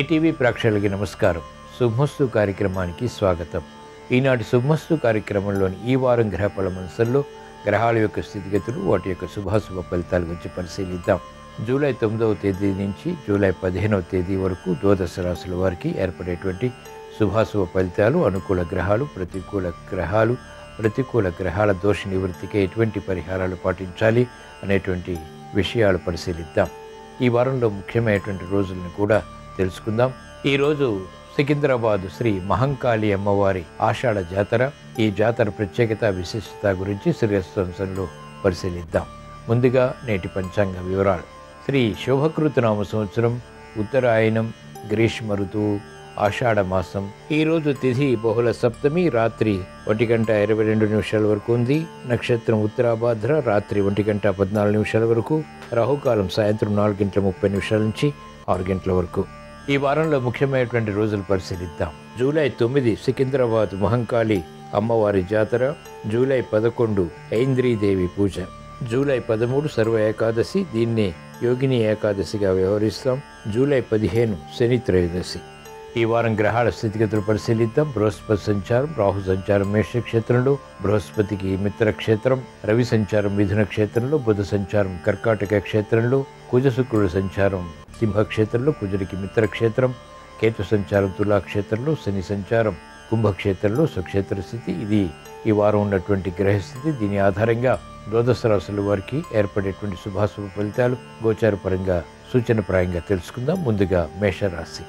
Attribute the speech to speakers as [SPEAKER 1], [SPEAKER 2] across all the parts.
[SPEAKER 1] ATV ప్రేక్షకులకి నమస్కారం శుభమస్తు కార్యక్రమానికి స్వాగతం ఈనాటి శుభమస్తు కార్యక్రమంలోని ఈ వారం గ్రహ పలమంశంలో గ్రహాల యొక్క స్థితిగతులు వాటి యొక్క శుభాశుభ ఫలితాల గురించి పరిశీలిద్దాం జూలై తొమ్మిదవ తేదీ నుంచి జూలై పదిహేనవ తేదీ వరకు ద్వాదశ రాశుల వారికి ఏర్పడేటువంటి శుభాశుభ ఫలితాలు అనుకూల గ్రహాలు ప్రతికూల గ్రహాలు ప్రతికూల గ్రహాల దోష నివృత్తికి ఎటువంటి పరిహారాలు పాటించాలి అనేటువంటి విషయాలు పరిశీలిద్దాం ఈ వారంలో ముఖ్యమైనటువంటి రోజులను కూడా తెలుసుకుందాం ఈరోజు సికింద్రాబాద్ శ్రీ మహంకాళి అమ్మవారి ఆషాఢ జాతర ఈ జాతర ప్రత్యేకత విశిష్టత గురించి శ్రీరస్వంశంలో పరిశీలిద్దాం ముందుగా నేటి పంచాంగ వివరాలు శ్రీ శోభకృతనామ సంవత్సరం ఉత్తరాయణం గ్రీష్మ ఋతువు ఆషాఢ మాసం ఈరోజు తిథి బహుళ సప్తమి రాత్రి ఒంటి గంట ఇరవై రెండు నిమిషాల వరకు ఉంది నక్షత్రం ఉత్తరాభాద్ర రాత్రి ఒంటి గంట పద్నాలుగు నిమిషాల వరకు రాహుకాలం సాయంత్రం నాలుగు గంటల ముప్పై నిమిషాల నుంచి ఆరు గంటల వరకు ఈ వారంలో ముఖ్యమైనటువంటి రోజులు పరిశీలిద్దాం జూలై తొమ్మిది సికింద్రాబాద్ మహంకాళి అమ్మవారి జాతర జూలై పదకొండు ఐంద్రీదేవి పూజ జూలై పదమూడు సర్వ ఏకాదశి దీన్నే యోగిని ఏకాదశిగా వ్యవహరిస్తాం జూలై పదిహేను శని త్రయోదశి ఈ వారం గ్రహాల స్థితిగతులు పరిశీలిద్దాం బృహస్పతి సంచారం రాహు సంచారం మేష క్షేత్రంలో బృహస్పతికి మిత్ర క్షేత్రం రవి సంచారం మిథున క్షేత్రంలో బుధ సంచారం కర్కాటక క్షేత్రంలో కుజ శుక్రుడు సంచారం సింహ క్షేత్రంలో కుజుడికి మిత్ర క్షేత్రం కేతు సంచారం తులా క్షేత్రంలో శని సంచారం కుంభక్షేత్రంలో సుక్షేత్ర స్థితి ఇది ఈ వారం ఉన్నటువంటి గ్రహస్థితి దీని ఆధారంగా ద్వాదశ రాశుల వారికి ఏర్పడేటువంటి శుభాశుభ ఫలితాలు గోచారపరంగా సూచనప్రాయంగా తెలుసుకుందాం ముందుగా మేషరాశి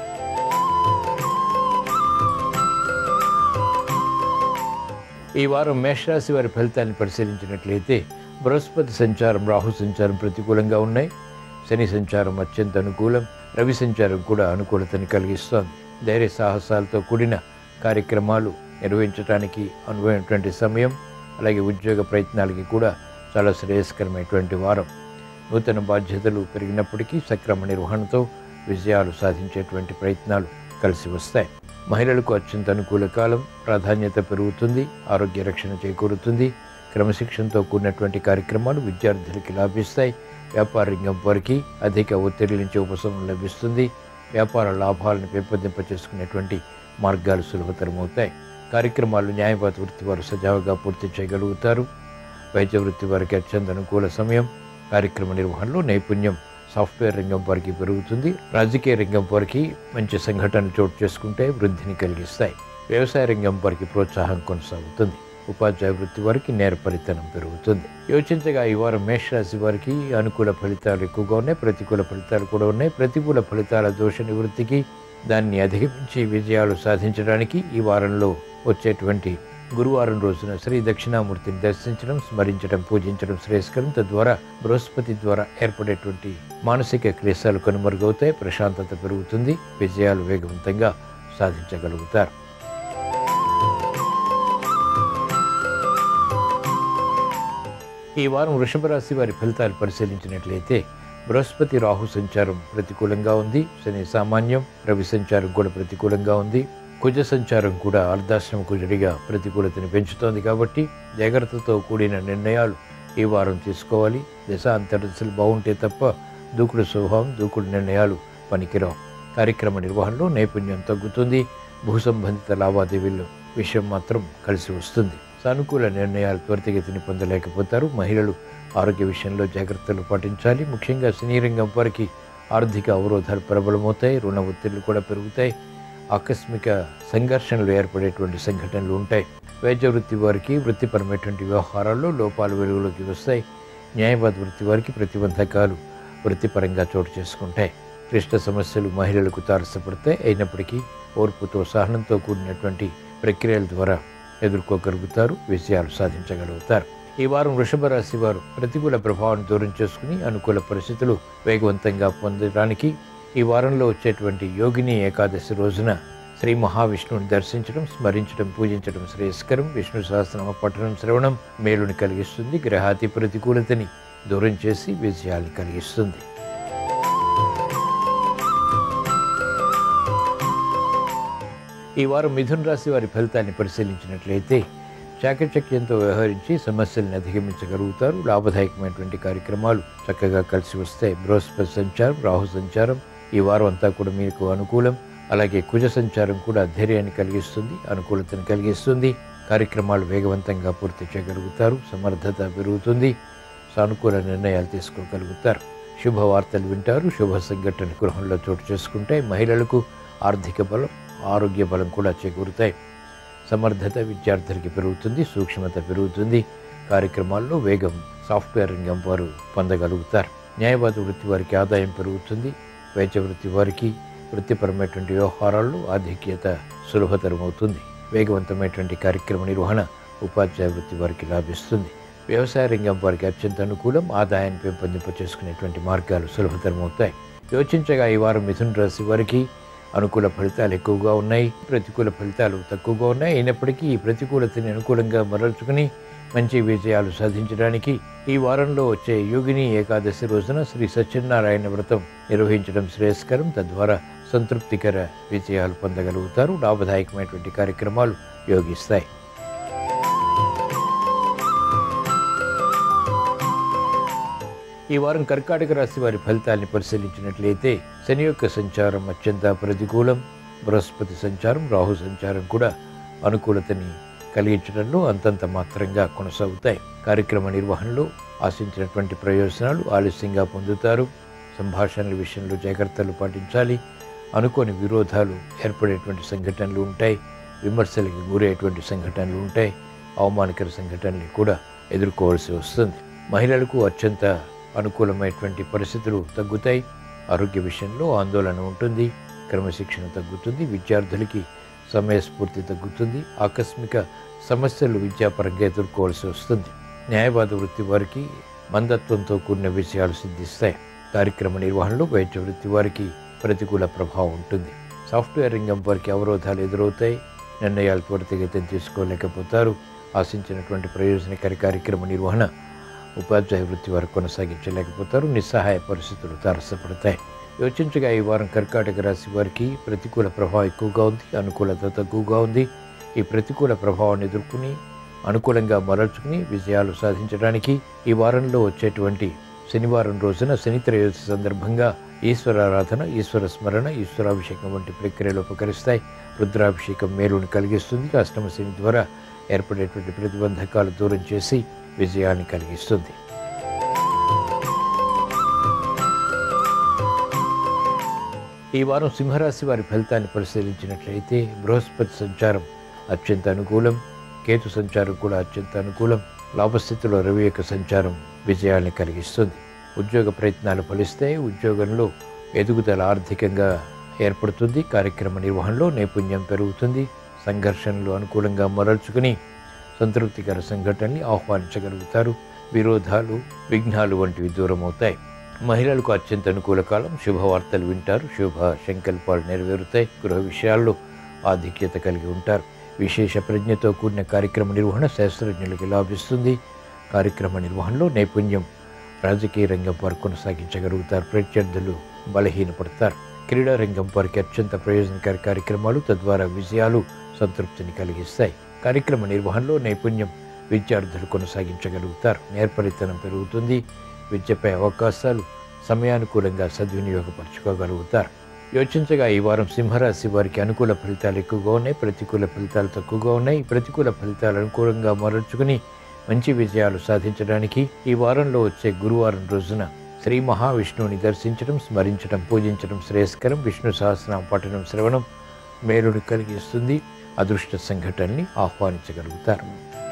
[SPEAKER 1] ఈ వారం మేషరాశి వారి ఫలితాన్ని పరిశీలించినట్లయితే బృహస్పతి సంచారం రాహు సంచారం ప్రతికూలంగా ఉన్నాయి శని సంచారం అత్యంత అనుకూలం రవి సంచారం కూడా అనుకూలతని కలిగిస్తోంది ధైర్య సాహసాలతో కూడిన కార్యక్రమాలు నిర్వహించడానికి అనువైనటువంటి సమయం అలాగే ఉద్యోగ ప్రయత్నాలకి కూడా చాలా శ్రేయస్కరమైనటువంటి వారం నూతన బాధ్యతలు పెరిగినప్పటికీ సక్రమ నిర్వహణతో విజయాలు సాధించేటువంటి ప్రయత్నాలు కలిసి వస్తాయి మహిళలకు అత్యంత అనుకూల కాలం ప్రాధాన్యత పెరుగుతుంది ఆరోగ్య రక్షణ చేకూరుతుంది క్రమశిక్షణతో కూడినటువంటి కార్యక్రమాలు విద్యార్థులకి లాభిస్తాయి వ్యాపార రంగం వారికి అధిక ఒత్తిడి నుంచి ఉపశమనం లభిస్తుంది వ్యాపార లాభాలను పెంపొందింప చేసుకునేటువంటి మార్గాలు సులభతరమవుతాయి కార్యక్రమాలు న్యాయవాద వృత్తి వారు సజావుగా పూర్తి చేయగలుగుతారు వైద్య వృత్తి వారికి అత్యంత అనుకూల సమయం కార్యక్రమ నిర్వహణలో నైపుణ్యం సాఫ్ట్వేర్ రంగం వారికి పెరుగుతుంది రాజకీయ రంగం వారికి మంచి సంఘటనలు చోటు చేసుకుంటే వృద్ధిని కలిగిస్తాయి వ్యవసాయ రంగం వారికి ప్రోత్సాహం కొనసాగుతుంది ఉపాధ్యాయ వృత్తి వారికి నేర ఫలితనం పెరుగుతుంది యోచించగా ఈ వారం మేషరాశి వారికి అనుకూల ఫలితాలు ఎక్కువగా ఉన్నాయి ప్రతికూల ఫలితాలు కూడా ఉన్నాయి ప్రతికూల ఫలితాల దోష నివృత్తికి దాన్ని అధిగమించి విజయాలు సాధించడానికి ఈ వారంలో వచ్చేటువంటి గురువారం రోజున శ్రీ దక్షిణామూర్తిని దర్శించడం స్మరించడం పూజించడం శ్రేయస్కరం తద్వారా బృహస్పతి ద్వారా ఏర్పడేటువంటి మానసిక క్లేశాలు కనుమరుగవుతాయి ప్రశాంతత పెరుగుతుంది విజయాలు వేగవంతంగా సాధించగలుగుతారు ఈ వారం వృషభ రాశి వారి ఫలితాలు పరిశీలించినట్లయితే బృహస్పతి రాహు సంచారం ప్రతికూలంగా ఉంది శని సామాన్యం రవి సంచారం కూడా ప్రతికూలంగా ఉంది కుజ సంచారం కూడా అర్ధాశ్రమ కుజుడిగా ప్రతికూలతని పెంచుతోంది కాబట్టి జాగ్రత్తతో కూడిన నిర్ణయాలు ఈ వారం తీసుకోవాలి దశాంతరదశలు బాగుంటే తప్ప దూకుడు స్వభావం దూకుడు నిర్ణయాలు పనికిరావు కార్యక్రమ నిర్వహణలో నైపుణ్యం తగ్గుతుంది భూ సంబంధిత లావాదేవీల్లో విషయం మాత్రం కలిసి వస్తుంది సానుకూల నిర్ణయాలు త్వరితగతిని పొందలేకపోతారు మహిళలు ఆరోగ్య విషయంలో జాగ్రత్తలు పాటించాలి ముఖ్యంగా సినీ రంగం వారికి ఆర్థిక అవరోధాలు ప్రబలమవుతాయి రుణ ఒత్తిళ్లు కూడా పెరుగుతాయి ఆకస్మిక సంఘర్షణలు ఏర్పడేటువంటి సంఘటనలు ఉంటాయి వైద్య వృత్తి వారికి వృత్తిపరమైనటువంటి వ్యవహారాల్లో లోపాలు వెలుగులోకి వస్తాయి న్యాయవాద వృత్తి వారికి ప్రతిబంధకాలు వృత్తిపరంగా చోటు చేసుకుంటాయి క్లిష్ట సమస్యలు మహిళలకు తారసపడతాయి అయినప్పటికీ ఓర్పుతో సహనంతో కూడినటువంటి ప్రక్రియల ద్వారా ఎదుర్కోగలుగుతారు విజయాలు సాధించగలుగుతారు ఈ వారం వృషభ రాశి వారు ప్రతికూల ప్రభావాన్ని దూరం చేసుకుని అనుకూల పరిస్థితులు వేగవంతంగా పొందడానికి ఈ వారంలో వచ్చేటువంటి యోగిని ఏకాదశి రోజున శ్రీ మహావిష్ణువుని దర్శించడం స్మరించడం పూజించడం శ్రేయస్కరం విష్ణు సహస్రనామ పఠనం శ్రవణం మేలుని కలిగిస్తుంది గ్రహాతి ప్రతికూలతని దూరం చేసి విజయాన్ని కలిగిస్తుంది ఈ వారం మిథున రాశి వారి ఫలితాన్ని పరిశీలించినట్లయితే చాకచక్యంతో వ్యవహరించి సమస్యల్ని అధిగమించగలుగుతారు లాభదాయకమైనటువంటి కార్యక్రమాలు చక్కగా కలిసి వస్తాయి బృహస్పతి సంచారం రాహు సంచారం ఈ వారం అంతా కూడా మీకు అనుకూలం అలాగే కుజ సంచారం కూడా ధైర్యాన్ని కలిగిస్తుంది అనుకూలతను కలిగిస్తుంది కార్యక్రమాలు వేగవంతంగా పూర్తి చేయగలుగుతారు సమర్థత పెరుగుతుంది సానుకూల నిర్ణయాలు తీసుకోగలుగుతారు శుభవార్తలు వింటారు శుభ సంఘటన గృహంలో చోటు చేసుకుంటాయి మహిళలకు ఆర్థిక బలం ఆరోగ్య బలం కూడా చేకూరుతాయి సమర్థత విద్యార్థులకి పెరుగుతుంది సూక్ష్మత పెరుగుతుంది కార్యక్రమాల్లో వేగం సాఫ్ట్వేర్ రంగం వారు పొందగలుగుతారు న్యాయవాద వృత్తి వారికి ఆదాయం పెరుగుతుంది వైద్య వృత్తి వారికి వృత్తిపరమైనటువంటి వ్యవహారాల్లో ఆధిక్యత సులభతరం అవుతుంది వేగవంతమైనటువంటి కార్యక్రమ నిర్వహణ ఉపాధ్యాయ వృత్తి వారికి లాభిస్తుంది వ్యవసాయ రంగం వారికి అత్యంత అనుకూలం ఆదాయాన్ని పెంపొందింప చేసుకునేటువంటి మార్గాలు సులభతరం అవుతాయి యోచించగా ఈ వారం మిథున రాశి వారికి అనుకూల ఫలితాలు ఎక్కువగా ఉన్నాయి ప్రతికూల ఫలితాలు తక్కువగా ఉన్నాయి అయినప్పటికీ ఈ ప్రతికూలతని అనుకూలంగా మరల్చుకుని మంచి విజయాలు సాధించడానికి ఈ వారంలో వచ్చే యోగిని ఏకాదశి రోజున శ్రీ సత్యనారాయణ వ్రతం నిర్వహించడం శ్రేయస్కరం తద్వారా సంతృప్తికర విజయాలు పొందగలుగుతారు లాభదాయకమైనటువంటి కార్యక్రమాలు యోగిస్తాయి ఈ వారం కర్కాటక రాశి వారి ఫలితాల్ని పరిశీలించినట్లయితే శని యొక్క సంచారం అత్యంత ప్రతికూలం బృహస్పతి సంచారం రాహు సంచారం కూడా అనుకూలతని కలిగించడంలో అంతంత మాత్రంగా కొనసాగుతాయి కార్యక్రమ నిర్వహణలో ఆశించినటువంటి ప్రయోజనాలు ఆలస్యంగా పొందుతారు సంభాషణల విషయంలో జాగ్రత్తలు పాటించాలి అనుకోని విరోధాలు ఏర్పడేటువంటి సంఘటనలు ఉంటాయి విమర్శలకు గురయ్యేటువంటి సంఘటనలు ఉంటాయి అవమానకర సంఘటనలు కూడా ఎదుర్కోవాల్సి వస్తుంది మహిళలకు అత్యంత అనుకూలమైనటువంటి పరిస్థితులు తగ్గుతాయి ఆరోగ్య విషయంలో ఆందోళన ఉంటుంది క్రమశిక్షణ తగ్గుతుంది విద్యార్థులకి సమయస్ఫూర్తి తగ్గుతుంది ఆకస్మిక సమస్యలు విద్యాపరంగా ఎదుర్కోవాల్సి వస్తుంది న్యాయవాద వృత్తి వారికి మందత్వంతో కూడిన విషయాలు సిద్ధిస్తాయి కార్యక్రమ నిర్వహణలో వైద్య వృత్తి వారికి ప్రతికూల ప్రభావం ఉంటుంది సాఫ్ట్వేర్ రంగం వారికి అవరోధాలు ఎదురవుతాయి నిర్ణయాలు త్వరితగతిన తీసుకోలేకపోతారు ఆశించినటువంటి ప్రయోజనకారి కార్యక్రమ నిర్వహణ ఉపాధ్యాయ వృత్తి వారు కొనసాగించలేకపోతారు నిస్సహాయ పరిస్థితులు తారసపడతాయి యోచించగా ఈ వారం కర్కాటక రాశి వారికి ప్రతికూల ప్రభావం ఎక్కువగా ఉంది అనుకూలత తక్కువగా ఉంది ఈ ప్రతికూల ప్రభావాన్ని ఎదుర్కొని అనుకూలంగా మరల్చుకుని విజయాలు సాధించడానికి ఈ వారంలో వచ్చేటువంటి శనివారం రోజున శని త్రయోదశి సందర్భంగా ఈశ్వరారాధన ఈశ్వర స్మరణ ఈశ్వరాభిషేకం వంటి ప్రక్రియలు ఉపకరిస్తాయి రుద్రాభిషేకం మేలుని కలిగిస్తుంది అష్టమ శని ద్వారా ఏర్పడేటువంటి ప్రతిబంధకాలు దూరం చేసి విజయాన్ని కలిగిస్తుంది ఈ వారం సింహరాశి వారి ఫలితాన్ని పరిశీలించినట్లయితే బృహస్పతి సంచారం అత్యంత అనుకూలం కేతు సంచారం కూడా అత్యంత అనుకూలం లాభస్థితిలో రవి యొక్క సంచారం విజయాల్ని కలిగిస్తుంది ఉద్యోగ ప్రయత్నాలు ఫలిస్తాయి ఉద్యోగంలో ఎదుగుదల ఆర్థికంగా ఏర్పడుతుంది కార్యక్రమ నిర్వహణలో నైపుణ్యం పెరుగుతుంది సంఘర్షణలు అనుకూలంగా మరల్చుకుని సంతృప్తికర సంఘటనల్ని ఆహ్వానించగలుగుతారు విరోధాలు విఘ్నాలు వంటివి దూరం అవుతాయి మహిళలకు అత్యంత అనుకూల కాలం శుభవార్తలు వింటారు శుభ సంకల్పాలు నెరవేరుతాయి గృహ విషయాల్లో ఆధిక్యత కలిగి ఉంటారు విశేష ప్రజ్ఞతో కూడిన కార్యక్రమ నిర్వహణ శాస్త్రజ్ఞులకు లాభిస్తుంది కార్యక్రమ నిర్వహణలో నైపుణ్యం రాజకీయ రంగం వారు కొనసాగించగలుగుతారు ప్రత్యర్థులు బలహీనపడతారు క్రీడా రంగం వారికి అత్యంత ప్రయోజనకారి కార్యక్రమాలు తద్వారా విజయాలు సంతృప్తిని కలిగిస్తాయి కార్యక్రమ నిర్వహణలో నైపుణ్యం విద్యార్థులు కొనసాగించగలుగుతారు నేర్పరితనం పెరుగుతుంది విద్యపై అవకాశాలు సమయానుకూలంగా సద్వినియోగపరచుకోగలుగుతారు యోచించగా ఈ వారం సింహరాశి వారికి అనుకూల ఫలితాలు ఎక్కువగా ఉన్నాయి ప్రతికూల ఫలితాలు తక్కువగా ఉన్నాయి ప్రతికూల ఫలితాలు అనుకూలంగా మరల్చుకుని మంచి విజయాలు సాధించడానికి ఈ వారంలో వచ్చే గురువారం రోజున శ్రీ మహావిష్ణువుని దర్శించడం స్మరించడం పూజించడం శ్రేయస్కరం విష్ణు సహస్రనామ పఠనం శ్రవణం మేలుని కలిగిస్తుంది అదృష్ట సంఘటనని ఆహ్వానించగలుగుతారు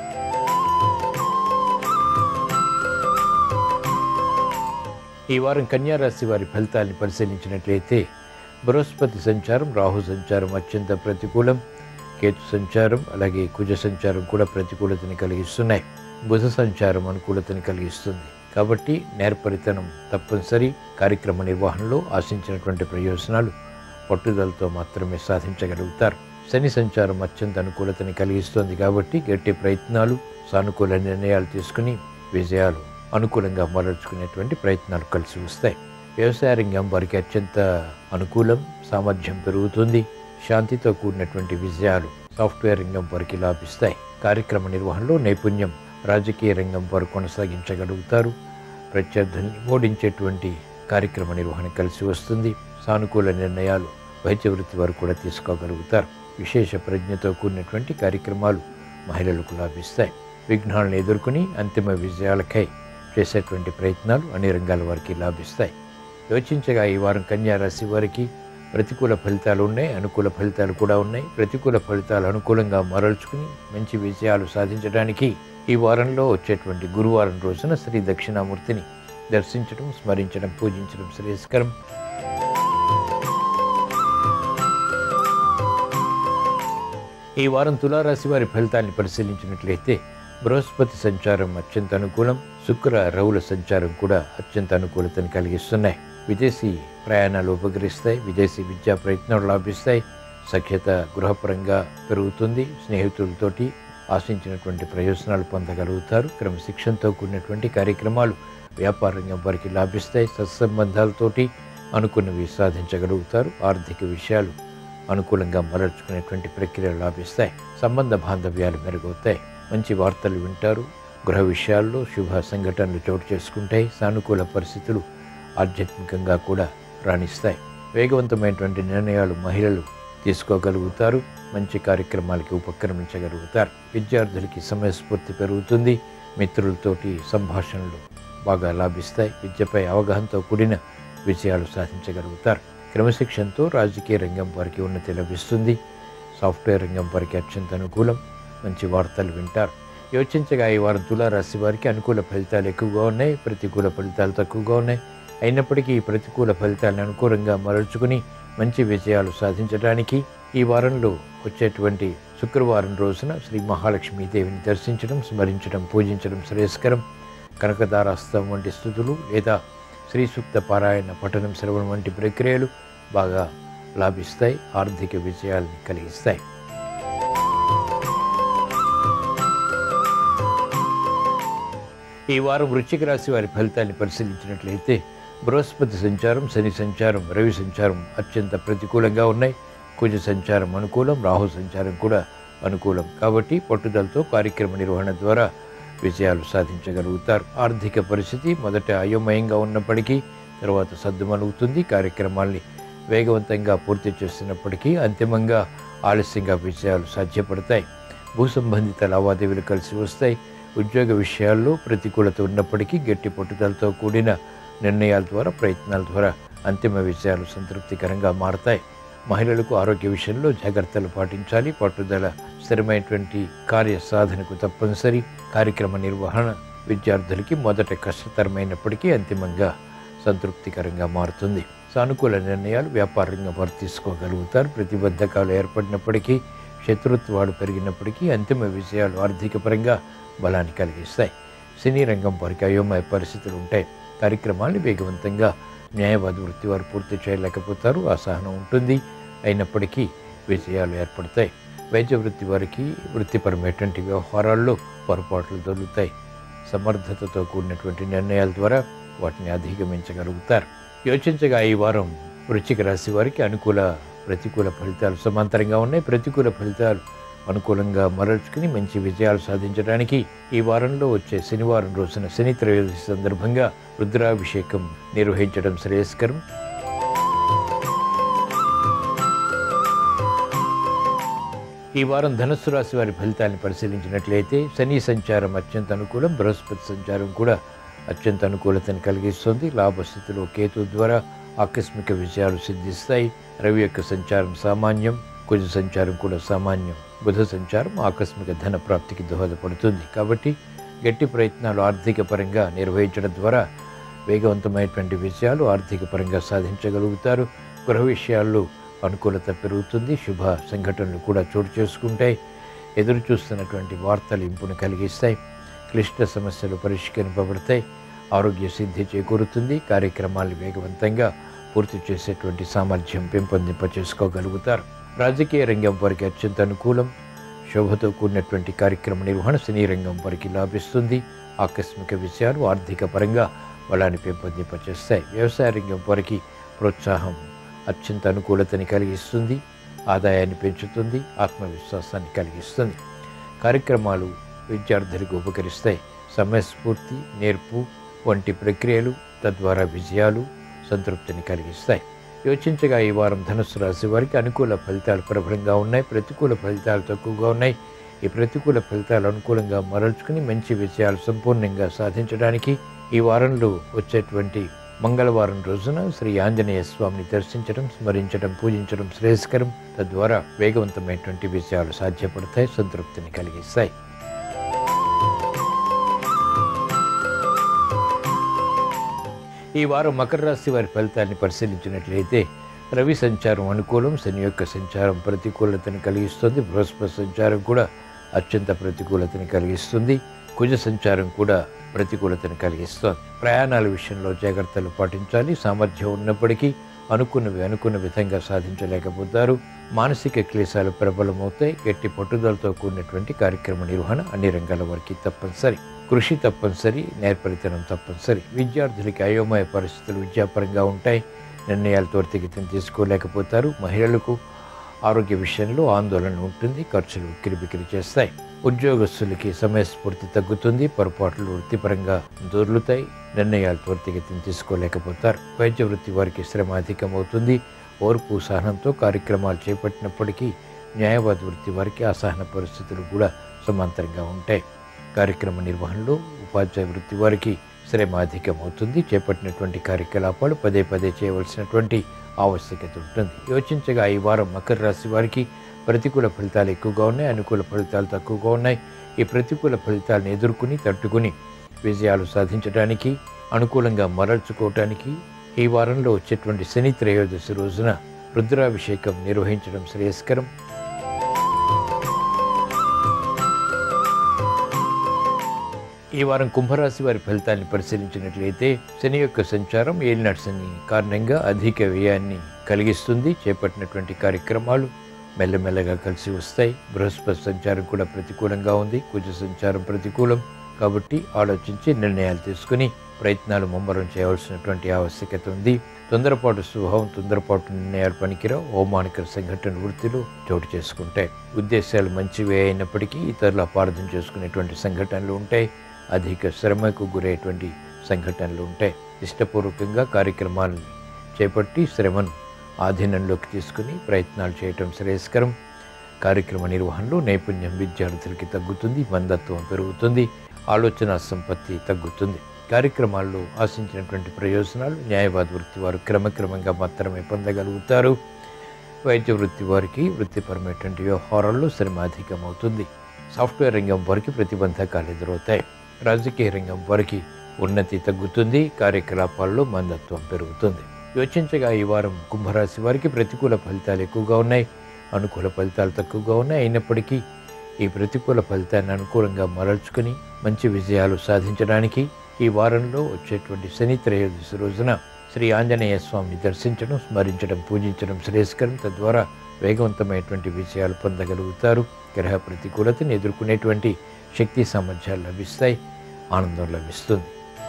[SPEAKER 1] ఈ వారం కన్యా రాశి వారి ఫలితాన్ని పరిశీలించినట్లయితే బృహస్పతి సంచారం రాహు సంచారం అత్యంత ప్రతికూలం కేతు సంచారం అలాగే కుజ సంచారం కూడా ప్రతికూలతని కలిగిస్తున్నాయి బుధ సంచారం అనుకూలతని కలిగిస్తుంది కాబట్టి నేర్పరితనం తప్పనిసరి కార్యక్రమ నిర్వహణలో ఆశించినటువంటి ప్రయోజనాలు పట్టుదలతో మాత్రమే సాధించగలుగుతారు శని సంచారం అత్యంత అనుకూలతని కలిగిస్తోంది కాబట్టి గట్టి ప్రయత్నాలు సానుకూల నిర్ణయాలు తీసుకుని విజయాలు అనుకూలంగా మరల్చుకునేటువంటి ప్రయత్నాలు కలిసి వస్తాయి వ్యవసాయ రంగం వారికి అత్యంత అనుకూలం సామర్థ్యం పెరుగుతుంది శాంతితో కూడినటువంటి విజయాలు సాఫ్ట్వేర్ రంగం వారికి లాభిస్తాయి కార్యక్రమ నిర్వహణలో నైపుణ్యం రాజకీయ రంగం వారు కొనసాగించగలుగుతారు ప్రత్యర్థుల్ని ఓడించేటువంటి కార్యక్రమ నిర్వహణ కలిసి వస్తుంది సానుకూల నిర్ణయాలు వైద్య వృత్తి వారు కూడా తీసుకోగలుగుతారు విశేష ప్రజ్ఞతో కూడినటువంటి కార్యక్రమాలు మహిళలకు లాభిస్తాయి విఘ్నాలను ఎదుర్కొని అంతిమ విజయాలకై చేసేటువంటి ప్రయత్నాలు అన్ని రంగాల వారికి లాభిస్తాయి యోచించగా ఈ వారం కన్యా రాశి వారికి ప్రతికూల ఫలితాలు ఉన్నాయి అనుకూల ఫలితాలు కూడా ఉన్నాయి ప్రతికూల ఫలితాలు అనుకూలంగా మరల్చుకుని మంచి విజయాలు సాధించడానికి ఈ వారంలో వచ్చేటువంటి గురువారం రోజున శ్రీ దక్షిణామూర్తిని దర్శించడం స్మరించడం పూజించడం శ్రేయస్కరం ఈ వారం తులారాశి వారి ఫలితాన్ని పరిశీలించినట్లయితే బృహస్పతి సంచారం అత్యంత అనుకూలం శుక్ర రవుల సంచారం కూడా అత్యంత అనుకూలతను కలిగిస్తున్నాయి విదేశీ ప్రయాణాలు ఉపకరిస్తాయి విదేశీ విద్యా ప్రయత్నాలు లాభిస్తాయి సఖ్యత గృహపరంగా పెరుగుతుంది స్నేహితులతోటి ఆశించినటువంటి ప్రయోజనాలు పొందగలుగుతారు క్రమశిక్షణతో కూడినటువంటి కార్యక్రమాలు వ్యాపార రంగం వారికి లాభిస్తాయి సత్సంబంధాలతోటి అనుకున్నవి సాధించగలుగుతారు ఆర్థిక విషయాలు అనుకూలంగా మరల్చుకునేటువంటి ప్రక్రియలు లాభిస్తాయి సంబంధ బాంధవ్యాలు మెరుగవుతాయి మంచి వార్తలు వింటారు గృహ విషయాల్లో శుభ సంఘటనలు చోటు చేసుకుంటాయి సానుకూల పరిస్థితులు ఆధ్యాత్మికంగా కూడా రాణిస్తాయి వేగవంతమైనటువంటి నిర్ణయాలు మహిళలు తీసుకోగలుగుతారు మంచి కార్యక్రమాలకి ఉపక్రమించగలుగుతారు విద్యార్థులకి సమయస్ఫూర్తి పెరుగుతుంది మిత్రులతోటి సంభాషణలు బాగా లాభిస్తాయి విద్యపై అవగాహనతో కూడిన విజయాలు సాధించగలుగుతారు క్రమశిక్షణతో రాజకీయ రంగం వారికి ఉన్నతి లభిస్తుంది సాఫ్ట్వేర్ రంగం వారికి అత్యంత అనుకూలం మంచి వార్తలు వింటారు యోచించగా ఈ వారం తులారాశి వారికి అనుకూల ఫలితాలు ఎక్కువగా ఉన్నాయి ప్రతికూల ఫలితాలు తక్కువగా ఉన్నాయి అయినప్పటికీ ఈ ప్రతికూల ఫలితాలను అనుకూలంగా మరల్చుకుని మంచి విజయాలు సాధించడానికి ఈ వారంలో వచ్చేటువంటి శుక్రవారం రోజున శ్రీ మహాలక్ష్మీదేవిని దర్శించడం స్మరించడం పూజించడం శ్రేయస్కరం కనకదారాస్తం వంటి స్థుతులు లేదా శ్రీ సూక్త పారాయణ పఠనం శ్రవణం వంటి ప్రక్రియలు బాగా లాభిస్తాయి ఆర్థిక విజయాల్ని కలిగిస్తాయి ఈ వారం వృశ్చిక రాశి వారి ఫలితాన్ని పరిశీలించినట్లయితే బృహస్పతి సంచారం శని సంచారం రవి సంచారం అత్యంత ప్రతికూలంగా ఉన్నాయి కుజ సంచారం అనుకూలం రాహు సంచారం కూడా అనుకూలం కాబట్టి పట్టుదలతో కార్యక్రమ నిర్వహణ ద్వారా విజయాలు సాధించగలుగుతారు ఆర్థిక పరిస్థితి మొదట అయోమయంగా ఉన్నప్పటికీ తర్వాత సర్దుమలుగుతుంది కార్యక్రమాల్ని వేగవంతంగా పూర్తి చేస్తున్నప్పటికీ అంతిమంగా ఆలస్యంగా విజయాలు సాధ్యపడతాయి భూ సంబంధిత లావాదేవీలు కలిసి వస్తాయి ఉద్యోగ విషయాల్లో ప్రతికూలత ఉన్నప్పటికీ గట్టి పట్టుదలతో కూడిన నిర్ణయాల ద్వారా ప్రయత్నాల ద్వారా అంతిమ విజయాలు సంతృప్తికరంగా మారతాయి మహిళలకు ఆరోగ్య విషయంలో జాగ్రత్తలు పాటించాలి పట్టుదల స్థిరమైనటువంటి కార్య సాధనకు తప్పనిసరి కార్యక్రమ నిర్వహణ విద్యార్థులకి మొదట కష్టతరమైనప్పటికీ అంతిమంగా సంతృప్తికరంగా మారుతుంది సానుకూల నిర్ణయాలు వ్యాపార రంగం వారు తీసుకోగలుగుతారు ప్రతిబంధకాలు ఏర్పడినప్పటికీ శత్రుత్వాలు పెరిగినప్పటికీ అంతిమ విజయాలు ఆర్థిక పరంగా బలాన్ని కలిగిస్తాయి సినీ రంగం వారికి అయోమయ పరిస్థితులు ఉంటాయి కార్యక్రమాన్ని వేగవంతంగా న్యాయవాద వృత్తి వారు పూర్తి చేయలేకపోతారు అసహనం ఉంటుంది అయినప్పటికీ విజయాలు ఏర్పడతాయి వైద్య వృత్తి వారికి వృత్తిపరమైనటువంటి వ్యవహారాల్లో పొరపాట్లు దొరుకుతాయి సమర్థతతో కూడినటువంటి నిర్ణయాల ద్వారా వాటిని అధిగమించగలుగుతారు యోచించగా ఈ వారం వృశ్చిక రాశి వారికి అనుకూల ప్రతికూల ఫలితాలు సమాంతరంగా ఉన్నాయి ప్రతికూల ఫలితాలు అనుకూలంగా మరల్చుకుని మంచి విజయాలు సాధించడానికి ఈ వారంలో వచ్చే శనివారం రోజున శని త్రయోదశి సందర్భంగా రుద్రాభిషేకం నిర్వహించడం శ్రేయస్కరం ఈ వారం ధనుస్సు రాశి వారి ఫలితాన్ని పరిశీలించినట్లయితే శని సంచారం అత్యంత అనుకూలం బృహస్పతి సంచారం కూడా అత్యంత అనుకూలతను కలిగిస్తుంది లాభస్థితిలో కేతు ద్వారా ఆకస్మిక విజయాలు సిద్ధిస్తాయి రవి యొక్క సంచారం సామాన్యం కుజ సంచారం కూడా సామాన్యం బుధ సంచారం ఆకస్మిక ధన ప్రాప్తికి దోహదపడుతుంది కాబట్టి గట్టి ప్రయత్నాలు ఆర్థిక పరంగా నిర్వహించడం ద్వారా వేగవంతమైనటువంటి విజయాలు ఆర్థిక పరంగా సాధించగలుగుతారు గృహ విషయాల్లో అనుకూలత పెరుగుతుంది శుభ సంఘటనలు కూడా చోటు చేసుకుంటాయి ఎదురు చూస్తున్నటువంటి వార్తలు ఇంపును కలిగిస్తాయి క్లిష్ట సమస్యలు పరిష్కరింపబడతాయి ఆరోగ్య సిద్ధి చేకూరుతుంది కార్యక్రమాలు వేగవంతంగా పూర్తి చేసేటువంటి సామర్థ్యం పెంపొందింప చేసుకోగలుగుతారు రాజకీయ రంగం వారికి అత్యంత అనుకూలం శోభతో కూడినటువంటి కార్యక్రమ నిర్వహణ సినీ రంగం వారికి లాభిస్తుంది ఆకస్మిక విషయాలు ఆర్థిక పరంగా బలాన్ని పెంపొందింపచేస్తాయి వ్యవసాయ రంగం వారికి ప్రోత్సాహం అత్యంత అనుకూలతని కలిగిస్తుంది ఆదాయాన్ని పెంచుతుంది ఆత్మవిశ్వాసాన్ని కలిగిస్తుంది కార్యక్రమాలు విద్యార్థులకు ఉపకరిస్తాయి సమయస్ఫూర్తి నేర్పు వంటి ప్రక్రియలు తద్వారా విజయాలు సంతృప్తిని కలిగిస్తాయి యోచించగా ఈ వారం ధనుసు రాశి వారికి అనుకూల ఫలితాలు ప్రబలంగా ఉన్నాయి ప్రతికూల ఫలితాలు తక్కువగా ఉన్నాయి ఈ ప్రతికూల ఫలితాలు అనుకూలంగా మరల్చుకుని మంచి విజయాలు సంపూర్ణంగా సాధించడానికి ఈ వారంలో వచ్చేటువంటి మంగళవారం రోజున శ్రీ ఆంజనేయ స్వామిని దర్శించడం స్మరించడం పూజించడం శ్రేయస్కరం తద్వారా వేగవంతమైనటువంటి విజయాలు సాధ్యపడతాయి సంతృప్తిని కలిగిస్తాయి ఈ వారం మకర రాశి వారి ఫలితాన్ని పరిశీలించినట్లయితే రవి సంచారం అనుకూలం శని యొక్క సంచారం ప్రతికూలతను కలిగిస్తుంది బృహస్పతి సంచారం కూడా అత్యంత ప్రతికూలతను కలిగిస్తుంది కుజ సంచారం కూడా ప్రతికూలతను కలిగిస్తుంది ప్రయాణాల విషయంలో జాగ్రత్తలు పాటించాలి సామర్థ్యం ఉన్నప్పటికీ అనుకున్నవి అనుకున్న విధంగా సాధించలేకపోతారు మానసిక క్లేశాలు ప్రబలమవుతాయి గట్టి పట్టుదలతో కూడినటువంటి కార్యక్రమ నిర్వహణ అన్ని రంగాల వారికి తప్పనిసరి కృషి తప్పనిసరి నేర్పరితనం తప్పనిసరి విద్యార్థులకి అయోమయ పరిస్థితులు విద్యాపరంగా ఉంటాయి నిర్ణయాలు త్వరితగతిని తీసుకోలేకపోతారు మహిళలకు ఆరోగ్య విషయంలో ఆందోళన ఉంటుంది ఖర్చులు కిరిబికిరి చేస్తాయి ఉద్యోగస్తులకి సమయస్ఫూర్తి తగ్గుతుంది పొరపాట్లు వృత్తిపరంగా దొర్లుతాయి నిర్ణయాలు త్వరితగతిని తీసుకోలేకపోతారు వైద్య వృత్తి వారికి శ్రమ అధికమవుతుంది ఓర్పు సహనంతో కార్యక్రమాలు చేపట్టినప్పటికీ న్యాయవాద వృత్తి వారికి అసహన పరిస్థితులు కూడా సమాంతరంగా ఉంటాయి కార్యక్రమ నిర్వహణలో ఉపాధ్యాయ వృత్తి వారికి శ్రమ అధికమవుతుంది చేపట్టినటువంటి కార్యకలాపాలు పదే పదే చేయవలసినటువంటి ఆవశ్యకత ఉంటుంది యోచించగా ఈ వారం మకర రాశి వారికి ప్రతికూల ఫలితాలు ఎక్కువగా ఉన్నాయి అనుకూల ఫలితాలు తక్కువగా ఉన్నాయి ఈ ప్రతికూల ఫలితాలను ఎదుర్కొని తట్టుకుని విజయాలు సాధించడానికి అనుకూలంగా మరల్చుకోవటానికి ఈ వారంలో వచ్చేటువంటి శని త్రయోదశి రోజున రుద్రాభిషేకం నిర్వహించడం శ్రేయస్కరం ఈ వారం కుంభరాశి వారి ఫలితాన్ని పరిశీలించినట్లయితే శని యొక్క సంచారం ఏలినాటి శని కారణంగా అధిక వ్యయాన్ని కలిగిస్తుంది చేపట్టినటువంటి కార్యక్రమాలు మెల్లమెల్లగా కలిసి వస్తాయి బృహస్పతి సంచారం కూడా ప్రతికూలంగా ఉంది కుజ సంచారం ప్రతికూలం కాబట్టి ఆలోచించి నిర్ణయాలు తీసుకుని ప్రయత్నాలు ముమ్మరం చేయవలసినటువంటి ఆవశ్యకత ఉంది తొందరపాటు స్వభావం తొందరపాటు నిర్ణయాలు పనికిరావు అవమానకర సంఘటన వృత్తిలో చోటు చేసుకుంటాయి ఉద్దేశాలు మంచివే అయినప్పటికీ ఇతరులు అపార్థం చేసుకునేటువంటి సంఘటనలు ఉంటాయి అధిక శ్రమకు గురయ్యేటువంటి సంఘటనలు ఉంటాయి ఇష్టపూర్వకంగా కార్యక్రమాలను చేపట్టి శ్రమను ఆధీనంలోకి తీసుకుని ప్రయత్నాలు చేయటం శ్రేయస్కరం కార్యక్రమ నిర్వహణలో నైపుణ్యం విద్యార్థులకి తగ్గుతుంది మందత్వం పెరుగుతుంది ఆలోచన సంపత్తి తగ్గుతుంది కార్యక్రమాల్లో ఆశించినటువంటి ప్రయోజనాలు న్యాయవాద వృత్తి వారు క్రమక్రమంగా మాత్రమే పొందగలుగుతారు వైద్య వృత్తి వారికి వృత్తిపరమైనటువంటి వ్యవహారాల్లో శ్రమ అధికమవుతుంది సాఫ్ట్వేర్ రంగం వారికి ప్రతిబంధకాలు ఎదురవుతాయి రాజకీయ రంగం వారికి ఉన్నతి తగ్గుతుంది కార్యకలాపాల్లో మందత్వం పెరుగుతుంది యోచించగా ఈ వారం కుంభరాశి వారికి ప్రతికూల ఫలితాలు ఎక్కువగా ఉన్నాయి అనుకూల ఫలితాలు తక్కువగా ఉన్నాయి అయినప్పటికీ ఈ ప్రతికూల ఫలితాన్ని అనుకూలంగా మరల్చుకుని మంచి విజయాలు సాధించడానికి ఈ వారంలో వచ్చేటువంటి శని త్రయోదశి రోజున శ్రీ ఆంజనేయ స్వామిని దర్శించడం స్మరించడం పూజించడం శ్రేయస్కరం తద్వారా వేగవంతమైనటువంటి విజయాలు పొందగలుగుతారు గ్రహ ప్రతికూలతను ఎదుర్కొనేటువంటి శక్తి సామర్థ్యాలు లభిస్తాయి ఆనందం లభిస్తుంది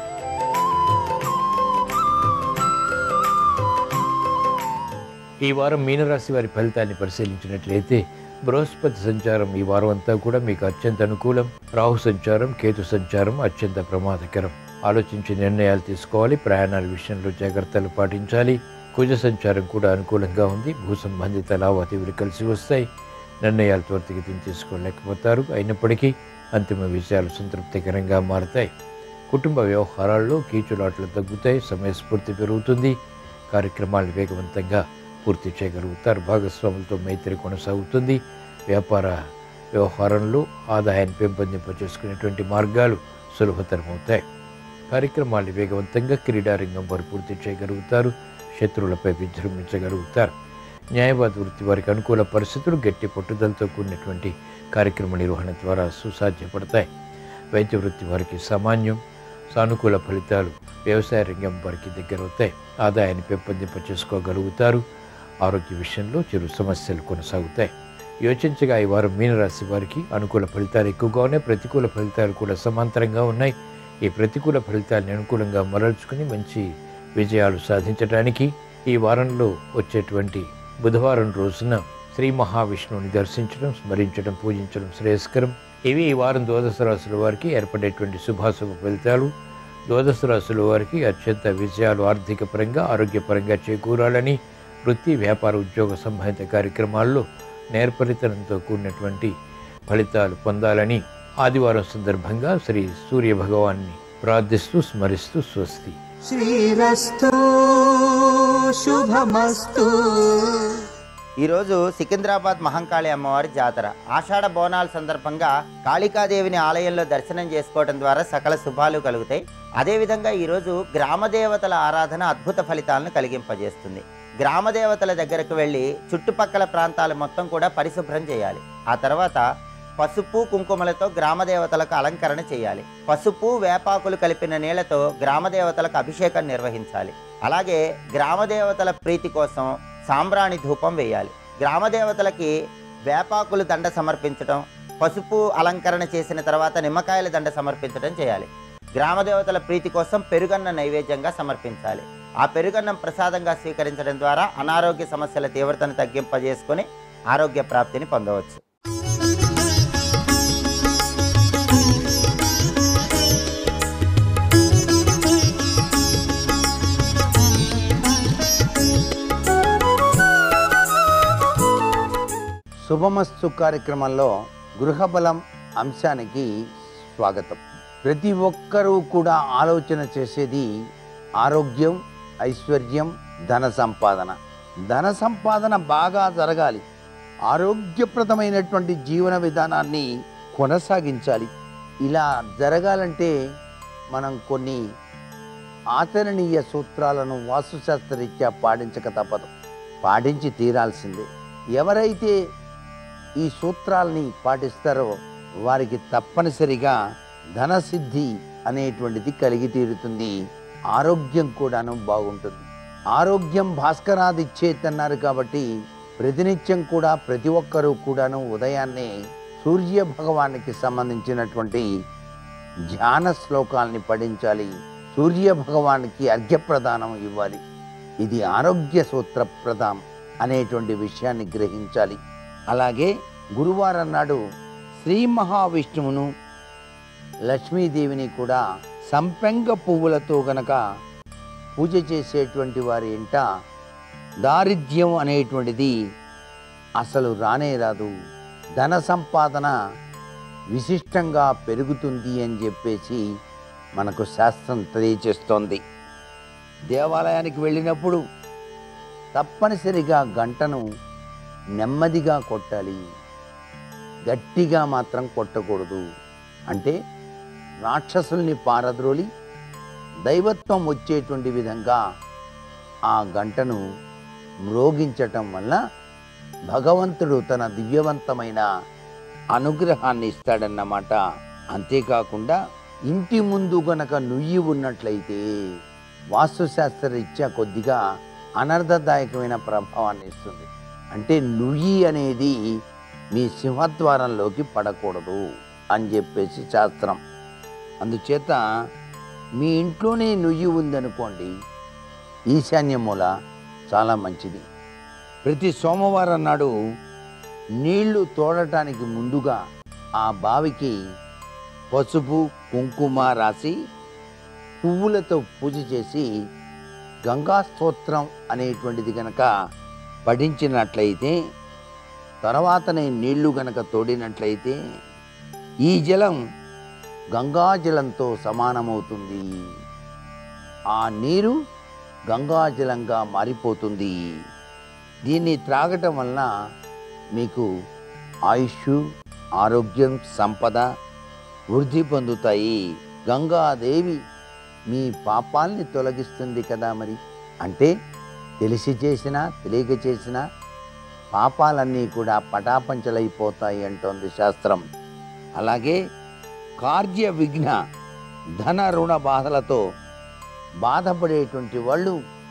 [SPEAKER 1] ఈ వారం మీనరాశి వారి ఫలితాన్ని పరిశీలించినట్లయితే బృహస్పతి సంచారం ఈ వారం అంతా కూడా మీకు అత్యంత అనుకూలం రాహు సంచారం కేతు సంచారం అత్యంత ప్రమాదకరం ఆలోచించి నిర్ణయాలు తీసుకోవాలి ప్రయాణాల విషయంలో జాగ్రత్తలు పాటించాలి కుజ సంచారం కూడా అనుకూలంగా ఉంది భూ సంబంధిత లావాదేవీలు కలిసి వస్తాయి నిర్ణయాలు త్వరితగతిని తీసుకోలేకపోతారు అయినప్పటికీ అంతిమ విషయాలు సంతృప్తికరంగా మారతాయి కుటుంబ వ్యవహారాల్లో కీచులాట్లు తగ్గుతాయి సమయస్ఫూర్తి పెరుగుతుంది కార్యక్రమాలు వేగవంతంగా పూర్తి చేయగలుగుతారు భాగస్వాములతో మైత్రి కొనసాగుతుంది వ్యాపార వ్యవహారంలో ఆదాయాన్ని పెంపొందింప చేసుకునేటువంటి మార్గాలు సులభతరమవుతాయి కార్యక్రమాలు వేగవంతంగా క్రీడారంగం వారు పూర్తి చేయగలుగుతారు శత్రువులపై విజృంభించగలుగుతారు న్యాయవాద వృత్తి వారికి అనుకూల పరిస్థితులు గట్టి పట్టుదలతో కూడినటువంటి కార్యక్రమ నిర్వహణ ద్వారా సుసాధ్యపడతాయి వైద్య వృత్తి వారికి సామాన్యం సానుకూల ఫలితాలు వ్యవసాయ రంగం వారికి దగ్గరవుతాయి ఆదాయాన్ని పెంపొందింప చేసుకోగలుగుతారు ఆరోగ్య విషయంలో చిరు సమస్యలు కొనసాగుతాయి యోచించగా ఈ వారం మీనరాశి వారికి అనుకూల ఫలితాలు ఎక్కువగా ఉన్నాయి ప్రతికూల ఫలితాలు కూడా సమాంతరంగా ఉన్నాయి ఈ ప్రతికూల ఫలితాలను అనుకూలంగా మరల్చుకుని మంచి విజయాలు సాధించడానికి ఈ వారంలో వచ్చేటువంటి బుధవారం రోజున శ్రీ మహావిష్ణువుని దర్శించడం స్మరించడం పూజించడం శ్రేయస్కరం ఇవి ఈ వారం ద్వాదశ రాశుల వారికి ఏర్పడేటువంటి శుభాశుభ ఫలితాలు ద్వాదశ రాశుల వారికి అత్యంత విజయాలు ఆర్థిక పరంగా ఆరోగ్యపరంగా చేకూరాలని వృత్తి వ్యాపార ఉద్యోగ సంబంధిత కార్యక్రమాల్లో నేర్పరితనంతో కూడినటువంటి ఫలితాలు పొందాలని ఆదివారం సందర్భంగా శ్రీ సూర్య భగవాన్ని ప్రార్థిస్తూ స్మరిస్తూ స్వస్తి
[SPEAKER 2] శ్రీరస్తు శుభమస్తు
[SPEAKER 3] ఈరోజు సికింద్రాబాద్ మహంకాళి అమ్మవారి జాతర ఆషాఢ బోనాల సందర్భంగా కాళికాదేవిని ఆలయంలో దర్శనం చేసుకోవడం ద్వారా సకల శుభాలు కలుగుతాయి అదేవిధంగా ఈరోజు గ్రామదేవతల ఆరాధన అద్భుత ఫలితాలను కలిగింపజేస్తుంది గ్రామదేవతల దగ్గరకు వెళ్ళి చుట్టుపక్కల ప్రాంతాలు మొత్తం కూడా పరిశుభ్రం చేయాలి ఆ తర్వాత పసుపు కుంకుమలతో గ్రామదేవతలకు అలంకరణ చేయాలి పసుపు వేపాకులు కలిపిన నీళ్లతో గ్రామదేవతలకు అభిషేకం నిర్వహించాలి అలాగే గ్రామదేవతల ప్రీతి కోసం సాంబ్రాణి ధూపం వేయాలి గ్రామదేవతలకి వేపాకులు దండ సమర్పించడం పసుపు అలంకరణ చేసిన తర్వాత నిమ్మకాయల దండ సమర్పించడం చేయాలి గ్రామదేవతల ప్రీతి కోసం పెరుగన్న నైవేద్యంగా సమర్పించాలి ఆ పెరుగన్నం ప్రసాదంగా స్వీకరించడం ద్వారా అనారోగ్య సమస్యల తీవ్రతను తగ్గింపజేసుకొని ఆరోగ్య ప్రాప్తిని పొందవచ్చు
[SPEAKER 4] శుభమస్తు కార్యక్రమంలో గృహబలం అంశానికి స్వాగతం ప్రతి ఒక్కరూ కూడా ఆలోచన చేసేది ఆరోగ్యం ఐశ్వర్యం ధన సంపాదన ధన సంపాదన బాగా జరగాలి ఆరోగ్యప్రదమైనటువంటి జీవన విధానాన్ని కొనసాగించాలి ఇలా జరగాలంటే మనం కొన్ని ఆచరణీయ సూత్రాలను వాస్తుశాస్త్రరీత్యా పాటించక తప్పదు పాటించి తీరాల్సిందే ఎవరైతే ఈ సూత్రాల్ని పాటిస్తారో వారికి తప్పనిసరిగా ధనసిద్ధి అనేటువంటిది కలిగి తీరుతుంది ఆరోగ్యం కూడాను బాగుంటుంది ఆరోగ్యం భాస్కరాదిచ్చేత్ అన్నారు కాబట్టి ప్రతినిత్యం కూడా ప్రతి ఒక్కరూ కూడాను ఉదయాన్నే సూర్య భగవానికి సంబంధించినటువంటి ధ్యాన శ్లోకాల్ని పఠించాలి సూర్య భగవానికి అర్ఘ్యప్రదానం ఇవ్వాలి ఇది ఆరోగ్య సూత్ర ప్రదాం అనేటువంటి విషయాన్ని గ్రహించాలి అలాగే గురువారం నాడు శ్రీ మహావిష్ణువును లక్ష్మీదేవిని కూడా సంపెంగ పువ్వులతో గనక పూజ చేసేటువంటి వారి ఇంట దారిద్ర్యం అనేటువంటిది అసలు రానే రాదు ధన సంపాదన విశిష్టంగా పెరుగుతుంది అని చెప్పేసి మనకు శాస్త్రం తెలియచేస్తోంది దేవాలయానికి వెళ్ళినప్పుడు తప్పనిసరిగా గంటను నెమ్మదిగా కొట్టాలి గట్టిగా మాత్రం కొట్టకూడదు అంటే రాక్షసుల్ని పారద్రోలి దైవత్వం వచ్చేటువంటి విధంగా ఆ గంటను మ్రోగించటం వల్ల భగవంతుడు తన దివ్యవంతమైన అనుగ్రహాన్ని ఇస్తాడన్నమాట అంతేకాకుండా ఇంటి ముందు గనక నుయ్యి ఉన్నట్లయితే వాస్తుశాస్త్రరీత్యా కొద్దిగా అనర్థదాయకమైన ప్రభావాన్ని ఇస్తుంది అంటే నుయ్యి అనేది మీ సింహద్వారంలోకి పడకూడదు అని చెప్పేసి శాస్త్రం అందుచేత మీ ఇంట్లోనే నుయ్యి ఉందనుకోండి ఈశాన్య మూల చాలా మంచిది ప్రతి సోమవారం నాడు నీళ్లు తోడటానికి ముందుగా ఆ బావికి పసుపు కుంకుమ రాసి పువ్వులతో పూజ చేసి గంగా స్తోత్రం అనేటువంటిది గనక పఠించినట్లయితే తర్వాతనే నీళ్లు గనక తోడినట్లయితే ఈ జలం గంగా జలంతో సమానమవుతుంది ఆ నీరు గంగా జలంగా మారిపోతుంది దీన్ని త్రాగటం వలన మీకు ఆయుష్ ఆరోగ్యం సంపద వృద్ధి పొందుతాయి గంగాదేవి మీ పాపాల్ని తొలగిస్తుంది కదా మరి అంటే తెలిసి చేసినా తెలియక చేసినా పాపాలన్నీ కూడా పటాపంచలైపోతాయి అంటోంది శాస్త్రం అలాగే కార్య విఘ్న ధన రుణ బాధలతో బాధపడేటువంటి వాళ్ళు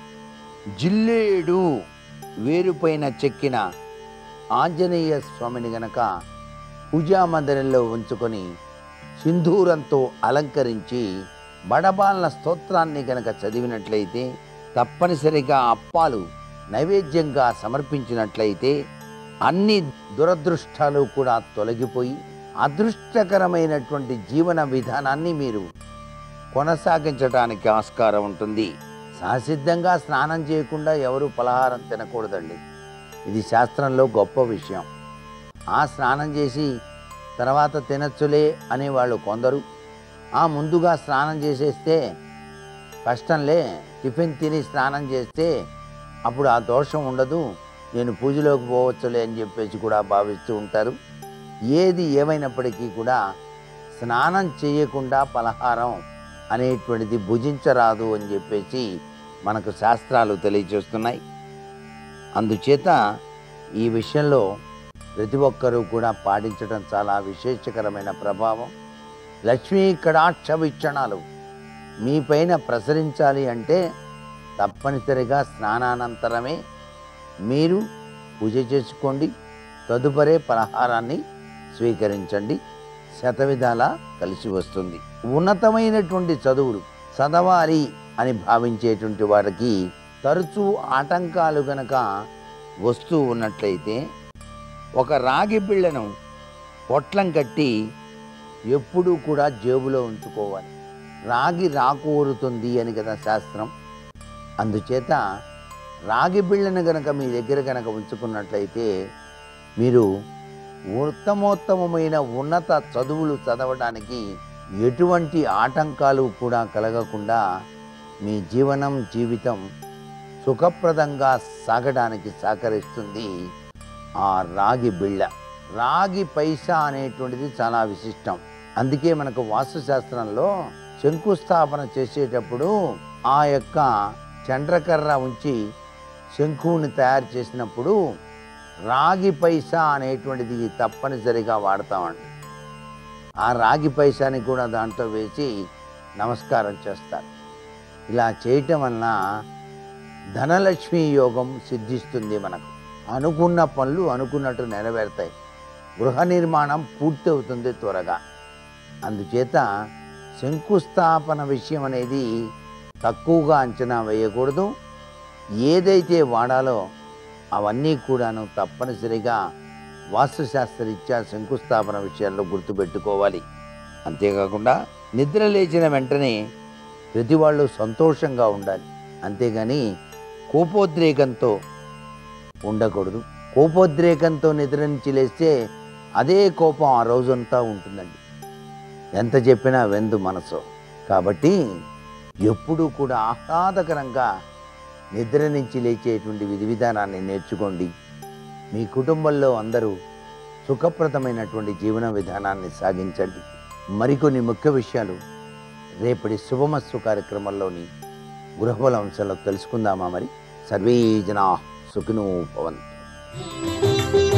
[SPEAKER 4] జిల్లేడు వేరుపైన చెక్కిన ఆంజనేయ స్వామిని గనక పూజా మందిరంలో ఉంచుకొని సింధూరంతో అలంకరించి బడబాలన స్తోత్రాన్ని గనక చదివినట్లయితే తప్పనిసరిగా అప్పాలు నైవేద్యంగా సమర్పించినట్లయితే అన్ని దురదృష్టాలు కూడా తొలగిపోయి అదృష్టకరమైనటువంటి జీవన విధానాన్ని మీరు కొనసాగించడానికి ఆస్కారం ఉంటుంది సహసిద్ధంగా స్నానం చేయకుండా ఎవరు పలహారం తినకూడదండి ఇది శాస్త్రంలో గొప్ప విషయం ఆ స్నానం చేసి తర్వాత తినచ్చులే అనేవాళ్ళు కొందరు ఆ ముందుగా స్నానం చేసేస్తే కష్టంలే టిఫిన్ తిని స్నానం చేస్తే అప్పుడు ఆ దోషం ఉండదు నేను పూజలోకి పోవచ్చులే అని చెప్పేసి కూడా భావిస్తూ ఉంటారు ఏది ఏమైనప్పటికీ కూడా స్నానం చేయకుండా పలహారం అనేటువంటిది భుజించరాదు అని చెప్పేసి మనకు శాస్త్రాలు తెలియజేస్తున్నాయి అందుచేత ఈ విషయంలో ప్రతి ఒక్కరూ కూడా పాటించడం చాలా విశేషకరమైన ప్రభావం లక్ష్మీ కడాక్ష వీక్షణాలు మీ పైన ప్రసరించాలి అంటే తప్పనిసరిగా స్నానానంతరమే మీరు పూజ చేసుకోండి తదుపరే పలహారాన్ని స్వీకరించండి శతవిధాల కలిసి వస్తుంది ఉన్నతమైనటువంటి చదువులు చదవాలి అని భావించేటువంటి వారికి తరచూ ఆటంకాలు గనక వస్తూ ఉన్నట్లయితే ఒక రాగి బిళ్ళను పొట్లం కట్టి ఎప్పుడూ కూడా జేబులో ఉంచుకోవాలి రాగి రాకూరుతుంది అని కదా శాస్త్రం అందుచేత రాగి బిళ్ళను గనక మీ దగ్గర గనక ఉంచుకున్నట్లయితే మీరు ఉత్తమోత్తమమైన ఉన్నత చదువులు చదవడానికి ఎటువంటి ఆటంకాలు కూడా కలగకుండా మీ జీవనం జీవితం సుఖప్రదంగా సాగడానికి సహకరిస్తుంది ఆ రాగి బిళ్ళ రాగి పైసా అనేటువంటిది చాలా విశిష్టం అందుకే మనకు వాస్తుశాస్త్రంలో శంకుస్థాపన చేసేటప్పుడు ఆ యొక్క చండ్రకర్ర ఉంచి శంకుని తయారు చేసినప్పుడు రాగి పైసా అనేటువంటిది తప్పనిసరిగా వాడతామండి ఆ రాగి పైసాని కూడా దాంట్లో వేసి నమస్కారం చేస్తారు ఇలా చేయటం వలన ధనలక్ష్మి యోగం సిద్ధిస్తుంది మనకు అనుకున్న పనులు అనుకున్నట్టు నెరవేరుతాయి గృహ నిర్మాణం పూర్తి అవుతుంది త్వరగా అందుచేత శంకుస్థాపన విషయం అనేది తక్కువగా అంచనా వేయకూడదు ఏదైతే వాడాలో అవన్నీ కూడాను తప్పనిసరిగా వాస్తుశాస్త్రరీత్యా శంకుస్థాపన విషయాల్లో గుర్తుపెట్టుకోవాలి అంతేకాకుండా నిద్ర లేచిన వెంటనే ప్రతి వాళ్ళు సంతోషంగా ఉండాలి అంతేగాని కోపోద్రేకంతో ఉండకూడదు కోపోద్రేకంతో నిద్ర నుంచి లేస్తే అదే కోపం ఆ రోజంతా ఉంటుందండి ఎంత చెప్పినా వెందు మనసు కాబట్టి ఎప్పుడూ కూడా ఆహ్లాదకరంగా నిద్ర నుంచి లేచేటువంటి విధి విధానాన్ని నేర్చుకోండి మీ కుటుంబంలో అందరూ సుఖప్రదమైనటువంటి జీవన విధానాన్ని సాగించండి మరికొన్ని ముఖ్య విషయాలు రేపటి శుభమస్సు కార్యక్రమంలోని గృహబల అంశాల్లో తెలుసుకుందామా మరి సర్వే జనా సుఖినో భవంతు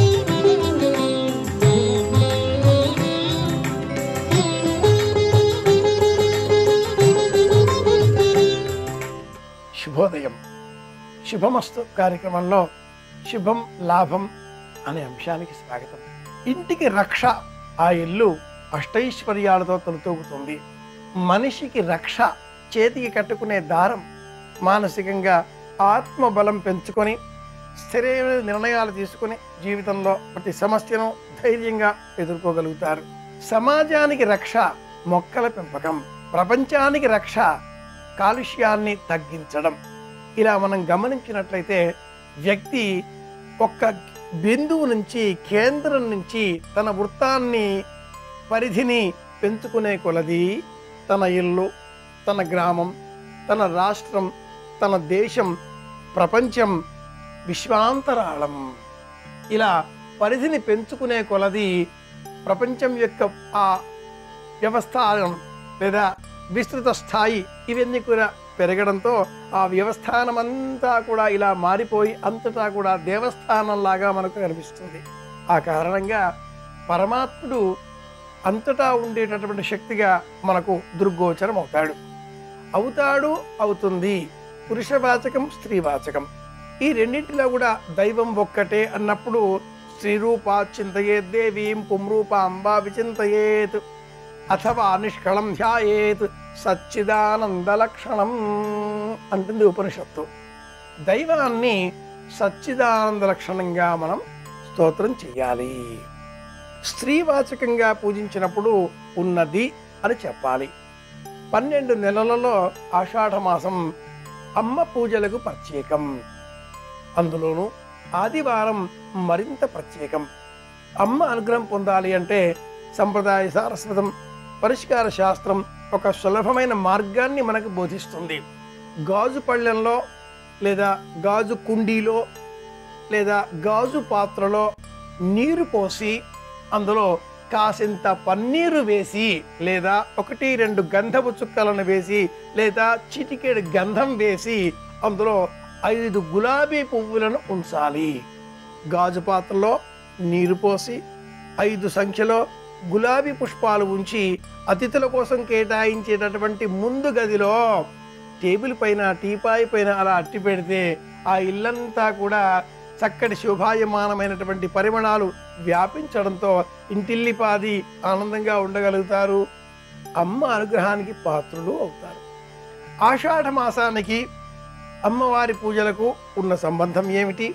[SPEAKER 2] శుభోదయం శుభమస్తు కార్యక్రమంలో శుభం లాభం అనే అంశానికి స్వాగతం ఇంటికి రక్ష ఆ ఇల్లు అష్టైశ్వర్యాలతో తొలుతూగుతుంది మనిషికి రక్ష చేతికి కట్టుకునే దారం మానసికంగా ఆత్మబలం పెంచుకొని స్థిరమైన నిర్ణయాలు తీసుకుని జీవితంలో ప్రతి సమస్యను ధైర్యంగా ఎదుర్కోగలుగుతారు సమాజానికి రక్ష మొక్కల పెంపకం ప్రపంచానికి రక్ష కాలుష్యాన్ని తగ్గించడం ఇలా మనం గమనించినట్లయితే వ్యక్తి ఒక్క బిందువు నుంచి కేంద్రం నుంచి తన వృత్తాన్ని పరిధిని పెంచుకునే కొలది తన ఇల్లు తన గ్రామం తన రాష్ట్రం తన దేశం ప్రపంచం విశ్వాంతరాళం ఇలా పరిధిని పెంచుకునే కొలది ప్రపంచం యొక్క ఆ వ్యవస్థానం లేదా విస్తృత స్థాయి ఇవన్నీ కూడా పెరగడంతో ఆ వ్యవస్థానం అంతా కూడా ఇలా మారిపోయి అంతటా కూడా దేవస్థానంలాగా మనకు కనిపిస్తుంది ఆ కారణంగా పరమాత్ముడు అంతటా ఉండేటటువంటి శక్తిగా మనకు దుర్గోచరం అవుతాడు అవుతాడు అవుతుంది పురుషవాచకం స్త్రీవాచకం ఈ రెండింటిలో కూడా దైవం ఒక్కటే అన్నప్పుడు శ్రీరూపా చింతయేత్ దేవీం పుంరూపాంబా విచింతయేత్ అథవా నిష్కళం ధ్యాయేత్ సచ్చిదానంద లక్షణం అంటుంది ఉపనిషత్తు దైవాన్ని సచ్చిదానంద లక్షణంగా మనం స్తోత్రం చెయ్యాలి స్త్రీవాచకంగా పూజించినప్పుడు ఉన్నది అని చెప్పాలి పన్నెండు నెలలలో ఆషాఢ మాసం అమ్మ పూజలకు ప్రత్యేకం అందులోనూ ఆదివారం మరింత ప్రత్యేకం అమ్మ అనుగ్రహం పొందాలి అంటే సంప్రదాయ సారస్వతం పరిష్కార శాస్త్రం ఒక సులభమైన మార్గాన్ని మనకు బోధిస్తుంది గాజు పళ్ళెంలో లేదా గాజు కుండీలో లేదా గాజు పాత్రలో నీరు పోసి అందులో కాసింత పన్నీరు వేసి లేదా ఒకటి రెండు గంధపు చుక్కలను వేసి లేదా చిటికెడు గంధం వేసి అందులో ఐదు గులాబీ పువ్వులను ఉంచాలి గాజు పాత్రలో నీరు పోసి ఐదు సంఖ్యలో గులాబీ పుష్పాలు ఉంచి అతిథుల కోసం కేటాయించేటటువంటి ముందు గదిలో టేబుల్ పైన టీపాయ్ పైన అలా అట్టి పెడితే ఆ ఇల్లంతా కూడా చక్కటి శోభాయమానమైనటువంటి పరిమాణాలు వ్యాపించడంతో ఇంటిల్లిపాది ఆనందంగా ఉండగలుగుతారు అమ్మ అనుగ్రహానికి పాత్రులు అవుతారు ఆషాఢ మాసానికి అమ్మవారి పూజలకు ఉన్న సంబంధం ఏమిటి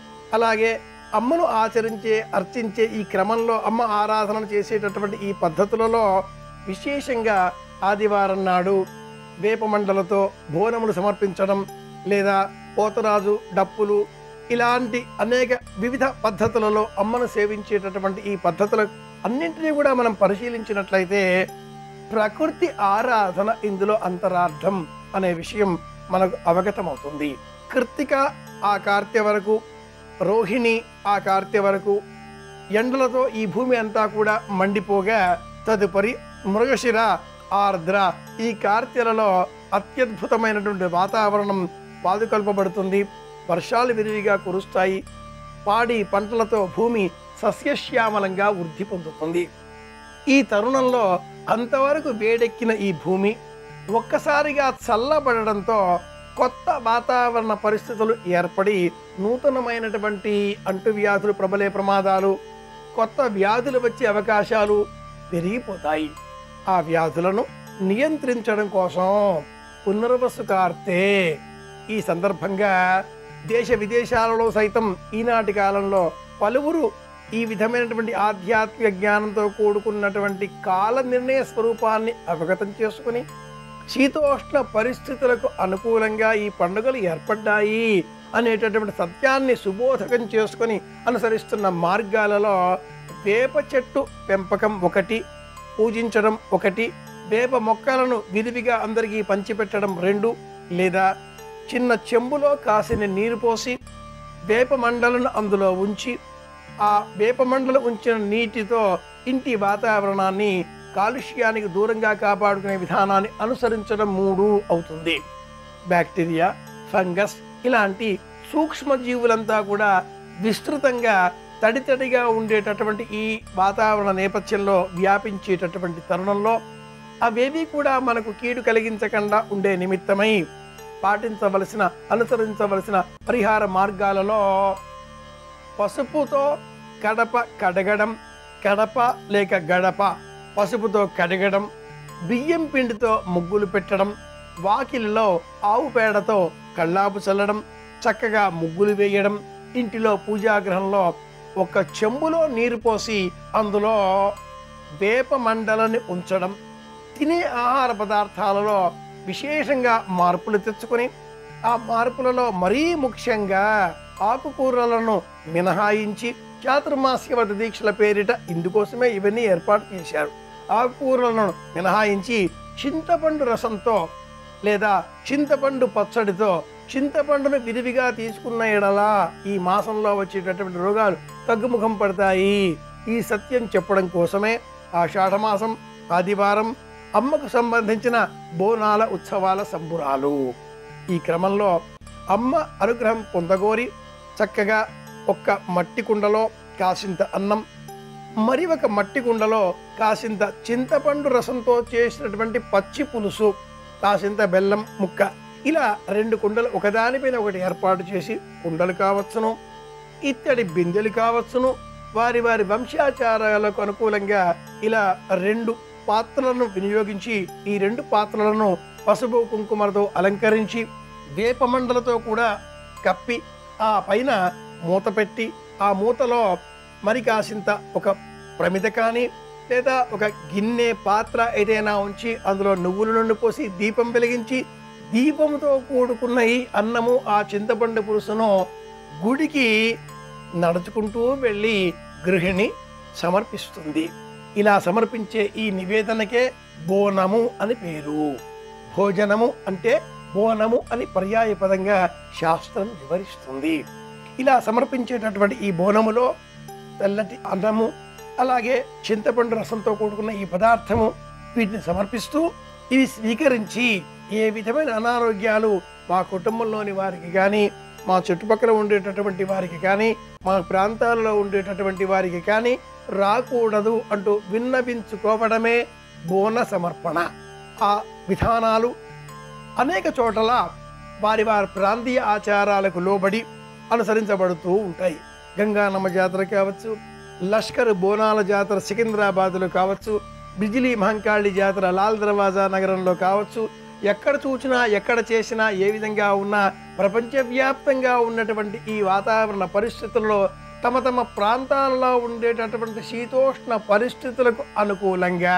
[SPEAKER 2] అలాగే అమ్మను ఆచరించే అర్చించే ఈ క్రమంలో అమ్మ ఆరాధన చేసేటటువంటి ఈ పద్ధతులలో విశేషంగా ఆదివారం నాడు వేపమండలతో బోనములు సమర్పించడం లేదా పోతరాజు డప్పులు ఇలాంటి అనేక వివిధ పద్ధతులలో అమ్మను సేవించేటటువంటి ఈ పద్ధతుల అన్నింటినీ కూడా మనం పరిశీలించినట్లయితే ప్రకృతి ఆరాధన ఇందులో అంతరార్థం అనే విషయం మనకు అవగతమవుతుంది కృత్తిక ఆ కార్తె వరకు రోహిణి ఆ కార్తె వరకు ఎండలతో ఈ భూమి అంతా కూడా మండిపోగా తదుపరి మృగశిర ఆర్ద్ర ఈ కార్తెలలో అత్యద్భుతమైనటువంటి వాతావరణం పాదుకల్పబడుతుంది వర్షాలు విరివిగా కురుస్తాయి పాడి పంటలతో భూమి సస్యశ్యామలంగా వృద్ధి పొందుతుంది ఈ తరుణంలో అంతవరకు వేడెక్కిన ఈ భూమి ఒక్కసారిగా చల్లబడడంతో కొత్త వాతావరణ పరిస్థితులు ఏర్పడి నూతనమైనటువంటి అంటువ్యాధులు ప్రబలే ప్రమాదాలు కొత్త వ్యాధులు వచ్చే అవకాశాలు పెరిగిపోతాయి ఆ వ్యాధులను నియంత్రించడం కోసం పునర్వసు కార్తె ఈ సందర్భంగా దేశ విదేశాలలో సైతం ఈనాటి కాలంలో పలువురు ఈ విధమైనటువంటి ఆధ్యాత్మిక జ్ఞానంతో కూడుకున్నటువంటి కాల నిర్ణయ స్వరూపాన్ని అవగతం చేసుకుని శీతోష్ణ పరిస్థితులకు అనుకూలంగా ఈ పండుగలు ఏర్పడ్డాయి అనేటటువంటి సత్యాన్ని సుబోధకం చేసుకొని అనుసరిస్తున్న మార్గాలలో వేప చెట్టు పెంపకం ఒకటి పూజించడం ఒకటి వేప మొక్కలను విరివిగా అందరికీ పంచిపెట్టడం రెండు లేదా చిన్న చెంబులో కాసిన నీరు పోసి వేప మండలను అందులో ఉంచి ఆ వేప మండలు ఉంచిన నీటితో ఇంటి వాతావరణాన్ని కాలుష్యానికి దూరంగా కాపాడుకునే విధానాన్ని అనుసరించడం మూడు అవుతుంది బ్యాక్టీరియా ఫంగస్ ఇలాంటి సూక్ష్మజీవులంతా కూడా విస్తృతంగా తడితడిగా ఉండేటటువంటి ఈ వాతావరణ నేపథ్యంలో వ్యాపించేటటువంటి తరుణంలో అవేవి కూడా మనకు కీడు కలిగించకుండా ఉండే నిమిత్తమై పాటించవలసిన అనుసరించవలసిన పరిహార మార్గాలలో పసుపుతో కడప కడగడం కడప లేక గడప పసుపుతో కడగడం బియ్యం పిండితో ముగ్గులు పెట్టడం వాకిలిలో ఆవు పేడతో కళ్ళాపు చల్లడం చక్కగా ముగ్గులు వేయడం ఇంటిలో పూజాగ్రహంలో ఒక చెంబులో నీరు పోసి అందులో వేప మండలని ఉంచడం తినే ఆహార పదార్థాలలో విశేషంగా మార్పులు తెచ్చుకొని ఆ మార్పులలో మరీ ముఖ్యంగా ఆకుకూరలను మినహాయించి చాతుర్మాస్యవత దీక్షల పేరిట ఇందుకోసమే ఇవన్నీ ఏర్పాటు చేశారు ఆకుకూరలను మినహాయించి చింతపండు రసంతో లేదా చింతపండు పచ్చడితో చింతపండును విరివిగా తీసుకున్న ఎడలా ఈ మాసంలో వచ్చేటటువంటి రోగాలు తగ్గుముఖం పడతాయి ఈ సత్యం చెప్పడం కోసమే ఆషాఢమాసం ఆదివారం అమ్మకు సంబంధించిన బోనాల ఉత్సవాల సంబురాలు ఈ క్రమంలో అమ్మ అనుగ్రహం పొందగోరి చక్కగా ఒక్క మట్టి కుండలో కాసింత అన్నం మరి ఒక మట్టి కుండలో కాసింత చింతపండు రసంతో చేసినటువంటి పచ్చి పులుసు కాసింత బెల్లం ముక్క ఇలా రెండు కుండలు ఒకదానిపైన ఒకటి ఏర్పాటు చేసి కుండలు కావచ్చును ఇత్తడి బిందెలు కావచ్చును వారి వారి వంశాచారాలకు అనుకూలంగా ఇలా రెండు పాత్రలను వినియోగించి ఈ రెండు పాత్రలను పసుపు కుంకుమలతో అలంకరించి వేపమండలతో కూడా కప్పి ఆ పైన మూత పెట్టి ఆ మూతలో మరి కాసింత ఒక ప్రమిద కానీ లేదా ఒక గిన్నె పాత్ర ఏదైనా ఉంచి అందులో నువ్వుల నుండి పోసి దీపం వెలిగించి దీపముతో కూడుకున్న ఈ అన్నము ఆ చింతపండు పులుసును గుడికి నడుచుకుంటూ వెళ్ళి గృహిణి సమర్పిస్తుంది ఇలా సమర్పించే ఈ నివేదనకే బోనము అని పేరు భోజనము అంటే బోనము అని పర్యాయ పదంగా శాస్త్రం వివరిస్తుంది ఇలా సమర్పించేటటువంటి ఈ బోనములో తెల్లటి అన్నము అలాగే చింతపండు రసంతో కూడుకున్న ఈ పదార్థము వీటిని సమర్పిస్తూ ఇవి స్వీకరించి ఏ విధమైన అనారోగ్యాలు మా కుటుంబంలోని వారికి కానీ మా చుట్టుపక్కల ఉండేటటువంటి వారికి కానీ మా ప్రాంతాలలో ఉండేటటువంటి వారికి కానీ రాకూడదు అంటూ విన్నవించుకోవడమే బోన సమర్పణ ఆ విధానాలు అనేక చోట్ల వారి వారి ప్రాంతీయ ఆచారాలకు లోబడి అనుసరించబడుతూ ఉంటాయి గంగానమ్మ జాతర కావచ్చు లష్కర్ బోనాల జాతర సికింద్రాబాద్లో కావచ్చు బిజిలీ మహంకాళి జాతర లాల్ దర్వాజా నగరంలో కావచ్చు ఎక్కడ చూసినా ఎక్కడ చేసినా ఏ విధంగా ఉన్నా ప్రపంచవ్యాప్తంగా ఉన్నటువంటి ఈ వాతావరణ పరిస్థితుల్లో తమ తమ ప్రాంతాలలో ఉండేటటువంటి శీతోష్ణ పరిస్థితులకు అనుకూలంగా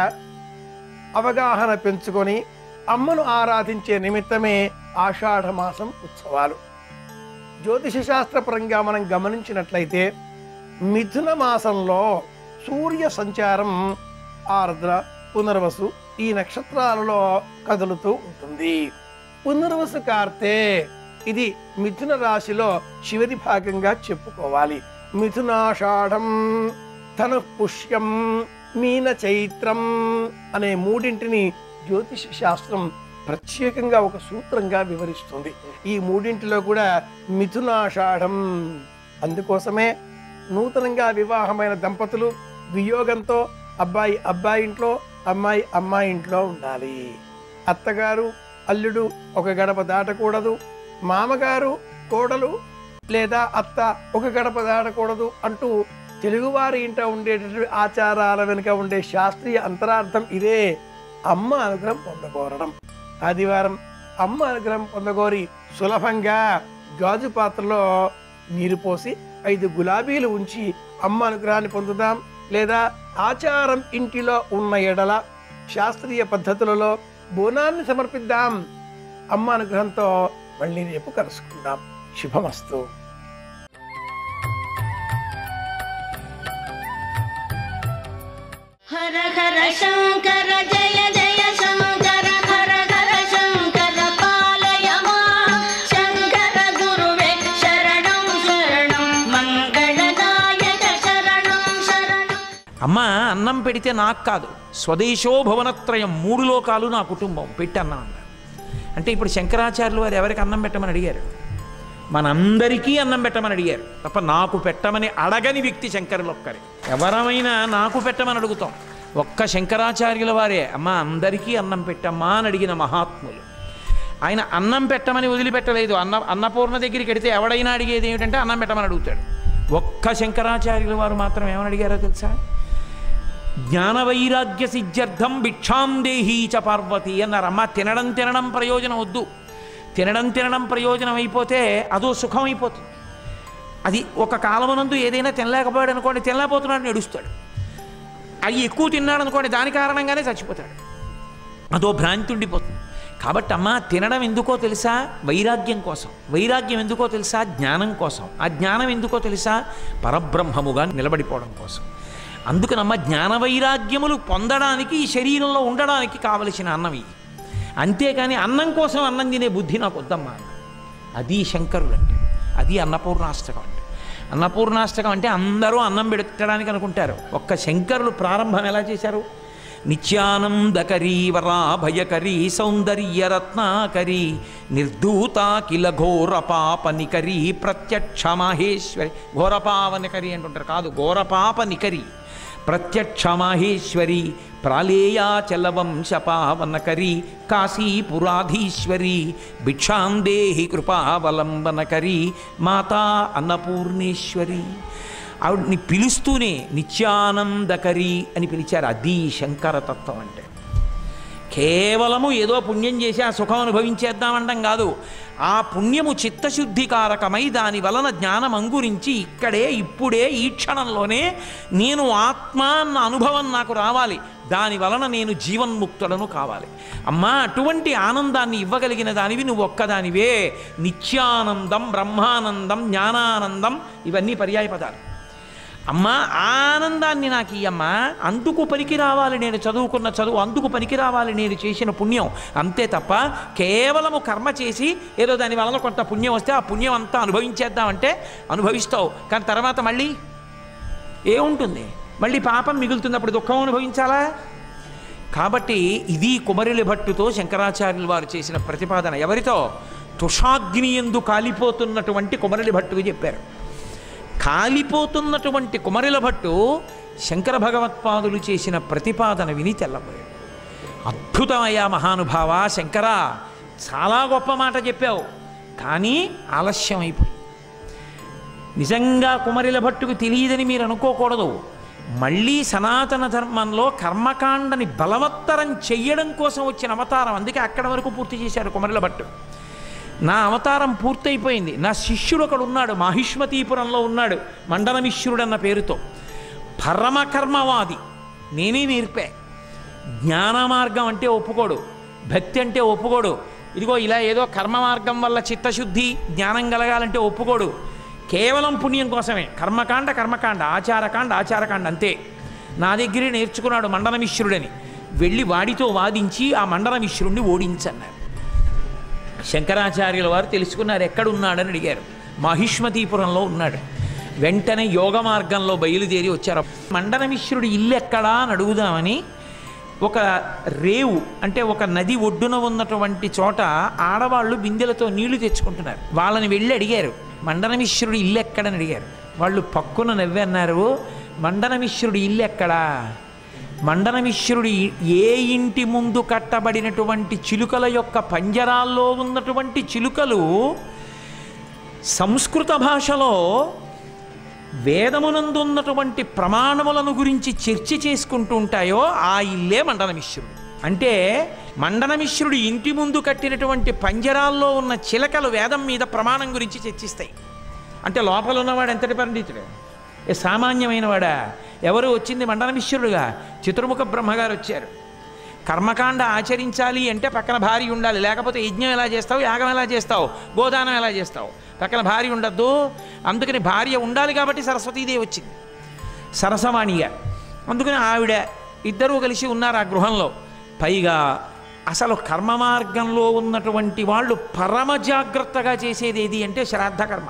[SPEAKER 2] అవగాహన పెంచుకొని అమ్మను ఆరాధించే నిమిత్తమే ఆషాఢ మాసం ఉత్సవాలు జ్యోతిష శాస్త్రపరంగా మనం గమనించినట్లయితే మిథున మాసంలో సూర్య సంచారం ఆర్ద్ర పునర్వసు ఈ నక్షత్రాలలో కదులుతూ ఉంటుంది పునర్వసు కార్తె ఇది మిథున రాశిలో చివరి భాగంగా చెప్పుకోవాలి మిథునాషాఢం తను పుష్యం మీన చైత్రం అనే మూడింటిని జ్యోతిష శాస్త్రం ప్రత్యేకంగా ఒక సూత్రంగా వివరిస్తుంది ఈ మూడింటిలో కూడా మిథునాషాఢం అందుకోసమే నూతనంగా వివాహమైన దంపతులు వియోగంతో అబ్బాయి అబ్బాయి ఇంట్లో అమ్మాయి అమ్మాయి ఇంట్లో ఉండాలి అత్తగారు అల్లుడు ఒక గడప దాటకూడదు మామగారు కోడలు లేదా అత్త ఒక గడప దాటకూడదు అంటూ తెలుగువారి ఇంట ఉండేటటువంటి ఆచారాల వెనుక ఉండే శాస్త్రీయ అంతరార్థం ఇదే అమ్మ అనుగ్రహం పొందకోరడం ఆదివారం అమ్మ అనుగ్రహం పొందగోరి సులభంగా గాజు పాత్రలో నీరు పోసి ఐదు గులాబీలు ఉంచి అమ్మ అనుగ్రహాన్ని పొందుదాం లేదా ఆచారం ఇంటిలో ఉన్న ఎడల శాస్త్రీయ పద్ధతులలో బోనాన్ని సమర్పిద్దాం అమ్మ అనుగ్రహంతో మళ్ళీ రేపు కలుసుకుందాం శుభమస్తు
[SPEAKER 5] హర హర శంకర జయ జయ శంకర హర హర శంకర పాలయ మా శంకర గురువే శరణం శరణం మంగళదాయక శరణం శరణం
[SPEAKER 6] అమ్మ అన్నం పెడితే నాకు కాదు స్వదేశో భవనత్రయం మూడు లోకాలు నా కుటుంబం పెట్టి అన్నం అన్నారు అంటే ఇప్పుడు శంకరాచార్యులు వారు ఎవరికి అన్నం పెట్టమని అడిగారు మనందరికీ అన్నం పెట్టమని అడిగారు తప్ప నాకు పెట్టమని అడగని వ్యక్తి శంకరులు ఒక్కరే ఎవరమైనా నాకు పెట్టమని అడుగుతాం ఒక్క శంకరాచార్యుల వారే అమ్మ అందరికీ అన్నం పెట్టమ్మా అని అడిగిన మహాత్ములు ఆయన అన్నం పెట్టమని వదిలిపెట్టలేదు అన్న అన్నపూర్ణ దగ్గరికి వెడితే ఎవడైనా అడిగేది ఏమిటంటే అన్నం పెట్టమని అడుగుతాడు ఒక్క శంకరాచార్యుల వారు మాత్రం ఏమని అడిగారో తెలుసా జ్ఞాన వైరాగ్య సిద్ధ్యర్థం భిక్షాం దేహీ చ పార్వతి అన్నారు అమ్మ తినడం తినడం ప్రయోజనం వద్దు తినడం తినడం ప్రయోజనం అయిపోతే అదో సుఖం అయిపోతుంది అది ఒక కాలమునందు ఏదైనా తినలేకపోయాడు అనుకోండి తినలేకపోతున్నాడు నడుస్తాడు అది ఎక్కువ తిన్నాడు అనుకోండి దాని కారణంగానే చచ్చిపోతాడు అదో భ్రాంతి ఉండిపోతుంది కాబట్టి అమ్మ తినడం ఎందుకో తెలుసా వైరాగ్యం కోసం వైరాగ్యం ఎందుకో తెలుసా జ్ఞానం కోసం ఆ జ్ఞానం ఎందుకో తెలుసా పరబ్రహ్మముగా నిలబడిపోవడం కోసం అందుకనమ్మ జ్ఞాన వైరాగ్యములు పొందడానికి ఈ శరీరంలో ఉండడానికి కావలసిన అన్నం ఇది అంతేకాని అన్నం కోసం అన్నం తినే బుద్ధి నాకు వద్దమ్మా అన్న అది శంకరుడు అంటే అది అన్నపూర్ణాష్టకం అంటే అన్నపూర్ణాష్టకం అంటే అందరూ అన్నం పెట్టడానికి అనుకుంటారు ఒక్క శంకరులు ప్రారంభం ఎలా చేశారు నిత్యానందకరీ వరాభయకరీ సౌందర్యరత్నాకరీ నిర్ధూత కిల ఘోర పాపనికరీ ప్రత్యక్ష మాహేశ్వరి ఘోరపావనికరి అంటుంటారు కాదు ఘోరపాపనికరి ప్రత్యక్ష మాహేశ్వరి ప్రాళేయాచలవంశపావనకరి కాశీపురాధీశ్వరి భిక్షాం దేహి కృపావలంబనకరి మాతా అన్నపూర్ణేశ్వరి ఆవిడని పిలుస్తూనే నిత్యానందకరి అని పిలిచారు అది శంకరతత్వం అంటే కేవలము ఏదో పుణ్యం చేసి ఆ సుఖం అనుభవించేద్దామంటాం కాదు ఆ పుణ్యము చిత్తశుద్ధికారకమై దాని వలన జ్ఞానం అంగురించి ఇక్కడే ఇప్పుడే ఈ క్షణంలోనే నేను ఆత్మ అన్న అనుభవం నాకు రావాలి దాని వలన నేను జీవన్ముక్తులను కావాలి అమ్మా అటువంటి ఆనందాన్ని ఇవ్వగలిగిన దానివి నువ్వు ఒక్కదానివే నిత్యానందం బ్రహ్మానందం జ్ఞానానందం ఇవన్నీ పర్యాయ పదాలు అమ్మా ఆ ఆనందాన్ని నాకు ఇయ్యమ్మా అందుకు పనికి రావాలి నేను చదువుకున్న చదువు అందుకు పనికి రావాలి నేను చేసిన పుణ్యం అంతే తప్ప కేవలము కర్మ చేసి ఏదో దాని వలన కొంత పుణ్యం వస్తే ఆ పుణ్యం అంతా అనుభవించేద్దామంటే అనుభవిస్తావు కానీ తర్వాత మళ్ళీ ఏముంటుంది మళ్ళీ పాపం మిగులుతుంది అప్పుడు దుఃఖం అనుభవించాలా కాబట్టి ఇది కుమరిలి భట్టుతో శంకరాచార్యులు వారు చేసిన ప్రతిపాదన ఎవరితో తుషాగ్ని ఎందు కాలిపోతున్నటువంటి కుమరిలి భట్టుకు చెప్పారు కాలిపోతున్నటువంటి కుమరిల భట్టు శంకర భగవత్పాదులు చేసిన ప్రతిపాదన విని తెల్లబోయాడు అద్భుతమయ్యా మహానుభావ శంకర చాలా గొప్ప మాట చెప్పావు కానీ ఆలస్యం అయిపోయింది నిజంగా కుమరిల భట్టుకు తెలియదని మీరు అనుకోకూడదు మళ్ళీ సనాతన ధర్మంలో కర్మకాండని బలవత్తరం చెయ్యడం కోసం వచ్చిన అవతారం అందుకే అక్కడ వరకు పూర్తి చేశారు కుమరిల భట్టు నా అవతారం పూర్తయిపోయింది నా శిష్యుడు ఒకడు ఉన్నాడు మాహిష్మతీపురంలో ఉన్నాడు మండనమిశ్రుడు అన్న పేరుతో పరమకర్మవాది నేనే నేర్పా జ్ఞాన మార్గం అంటే ఒప్పుకోడు భక్తి అంటే ఒప్పుకోడు ఇదిగో ఇలా ఏదో కర్మ మార్గం వల్ల చిత్తశుద్ధి జ్ఞానం కలగాలంటే ఒప్పుకోడు కేవలం పుణ్యం కోసమే కర్మకాండ కర్మకాండ ఆచారకాండ ఆచారకాండ అంతే నా దగ్గరే నేర్చుకున్నాడు మండనమిశ్రుడని వెళ్ళి వాడితో వాదించి ఆ మండనమిశ్రుడిని ఓడించన్నారు శంకరాచార్యుల వారు తెలుసుకున్నారు ఎక్కడున్నాడని అడిగారు మహిష్మతీపురంలో ఉన్నాడు వెంటనే యోగ మార్గంలో బయలుదేరి వచ్చారు మండనమిశ్రుడి ఇల్లు ఎక్కడా అని అడుగుదామని ఒక రేవు అంటే ఒక నది ఒడ్డున ఉన్నటువంటి చోట ఆడవాళ్ళు బిందెలతో నీళ్లు తెచ్చుకుంటున్నారు వాళ్ళని వెళ్ళి అడిగారు మండనమిశ్రుడి ఇల్లు ఎక్కడని అడిగారు వాళ్ళు పక్కున నవ్వి అన్నారు మండనమిశ్రుడి ఇల్లు ఎక్కడా మండనమిశ్రుడి ఏ ఇంటి ముందు కట్టబడినటువంటి చిలుకల యొక్క పంజరాల్లో ఉన్నటువంటి చిలుకలు సంస్కృత భాషలో వేదమునందు ఉన్నటువంటి ప్రమాణములను గురించి చర్చ చేసుకుంటూ ఉంటాయో ఆ ఇల్లే మండనమిశ్రుడు అంటే మండనమిశ్రుడు ఇంటి ముందు కట్టినటువంటి పంజరాల్లో ఉన్న చిలకలు వేదం మీద ప్రమాణం గురించి చర్చిస్తాయి అంటే లోపల ఉన్నవాడు ఎంతటి పండితుడు ఏ సామాన్యమైన వాడా ఎవరు వచ్చింది మండనమిశ్రుడుగా చతుర్ముఖ బ్రహ్మగారు వచ్చారు కర్మకాండ ఆచరించాలి అంటే పక్కన భార్య ఉండాలి లేకపోతే యజ్ఞం ఎలా చేస్తావు యాగం ఎలా చేస్తావు గోదానం ఎలా చేస్తావు పక్కన భార్య ఉండద్దు అందుకని భార్య ఉండాలి కాబట్టి సరస్వతీదేవి వచ్చింది సరసవాణిగా అందుకని ఆవిడ ఇద్దరూ కలిసి ఉన్నారు ఆ గృహంలో పైగా అసలు కర్మ మార్గంలో ఉన్నటువంటి వాళ్ళు పరమ జాగ్రత్తగా చేసేది ఏది అంటే శ్రాద్ధ కర్మ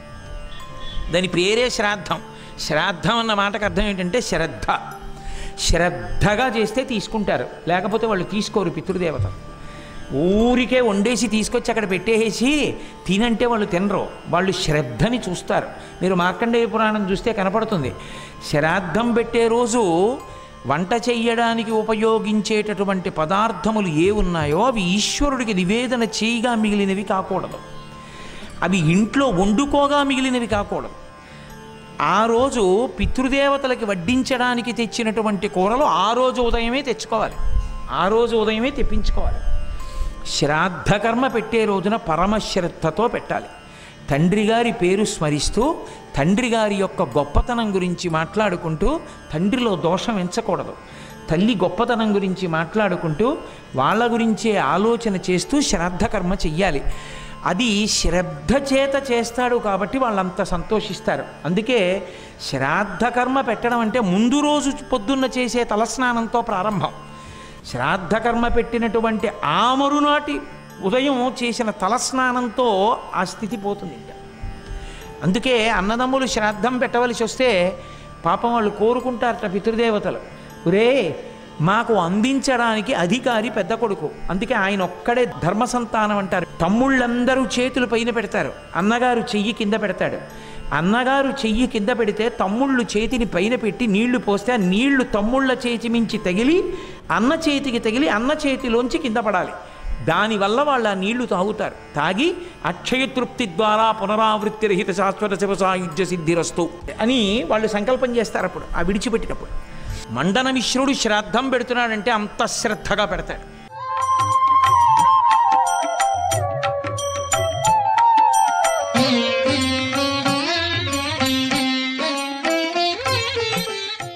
[SPEAKER 6] దాని పేరే శ్రాద్ధం శ్రాద్ధం అన్న మాటకు అర్థం ఏంటంటే శ్రద్ధ శ్రద్ధగా చేస్తే తీసుకుంటారు లేకపోతే వాళ్ళు తీసుకోరు పితృదేవత ఊరికే వండేసి తీసుకొచ్చి అక్కడ పెట్టేసి తినంటే వాళ్ళు తినరు వాళ్ళు శ్రద్ధని చూస్తారు మీరు మార్కండేయ పురాణం చూస్తే కనపడుతుంది శ్రాద్ధం పెట్టే రోజు వంట చెయ్యడానికి ఉపయోగించేటటువంటి పదార్థములు ఏ ఉన్నాయో అవి ఈశ్వరుడికి నివేదన చేయగా మిగిలినవి కాకూడదు అవి ఇంట్లో వండుకోగా మిగిలినవి కాకూడదు ఆ రోజు పితృదేవతలకి వడ్డించడానికి తెచ్చినటువంటి కూరలు ఆ రోజు ఉదయమే తెచ్చుకోవాలి ఆ రోజు ఉదయమే తెప్పించుకోవాలి శ్రాద్ధకర్మ పెట్టే రోజున పరమశ్రద్ధతో పెట్టాలి తండ్రి గారి పేరు స్మరిస్తూ తండ్రి గారి యొక్క గొప్పతనం గురించి మాట్లాడుకుంటూ తండ్రిలో దోషం ఎంచకూడదు తల్లి గొప్పతనం గురించి మాట్లాడుకుంటూ వాళ్ళ గురించే ఆలోచన చేస్తూ శ్రాద్ధకర్మ చెయ్యాలి అది శ్రద్ధ చేత చేస్తాడు కాబట్టి వాళ్ళంత సంతోషిస్తారు అందుకే శ్రాద్ధకర్మ పెట్టడం అంటే ముందు రోజు పొద్దున్న చేసే తలస్నానంతో ప్రారంభం శ్రాద్ధకర్మ పెట్టినటువంటి ఆ మరునాటి ఉదయం చేసిన తలస్నానంతో ఆ స్థితి పోతుంది ఇంకా అందుకే అన్నదమ్ములు శ్రాద్ధం పెట్టవలసి వస్తే పాపం వాళ్ళు కోరుకుంటారట పితృదేవతలు ఒరే మాకు అందించడానికి అధికారి పెద్ద కొడుకు అందుకే ఆయన ఒక్కడే ధర్మ సంతానం అంటారు తమ్ముళ్ళందరూ చేతులు పైన పెడతారు అన్నగారు చెయ్యి కింద పెడతాడు అన్నగారు చెయ్యి కింద పెడితే తమ్ముళ్ళు చేతిని పైన పెట్టి నీళ్లు పోస్తే ఆ నీళ్లు తమ్ముళ్ళ చేతి మించి తగిలి అన్న చేతికి తగిలి అన్న చేతిలోంచి కింద పడాలి దానివల్ల వాళ్ళు ఆ నీళ్లు తాగుతారు తాగి అక్షయ తృప్తి ద్వారా పునరావృత్తి రహిత శాశ్వత శివ సాయుధ్య సిద్ధిరస్తు అని వాళ్ళు సంకల్పం చేస్తారు అప్పుడు ఆ విడిచిపెట్టినప్పుడు మండన మిశ్రుడు శ్రాద్ధం పెడుతున్నాడంటే అంత శ్రద్ధగా పెడతాడు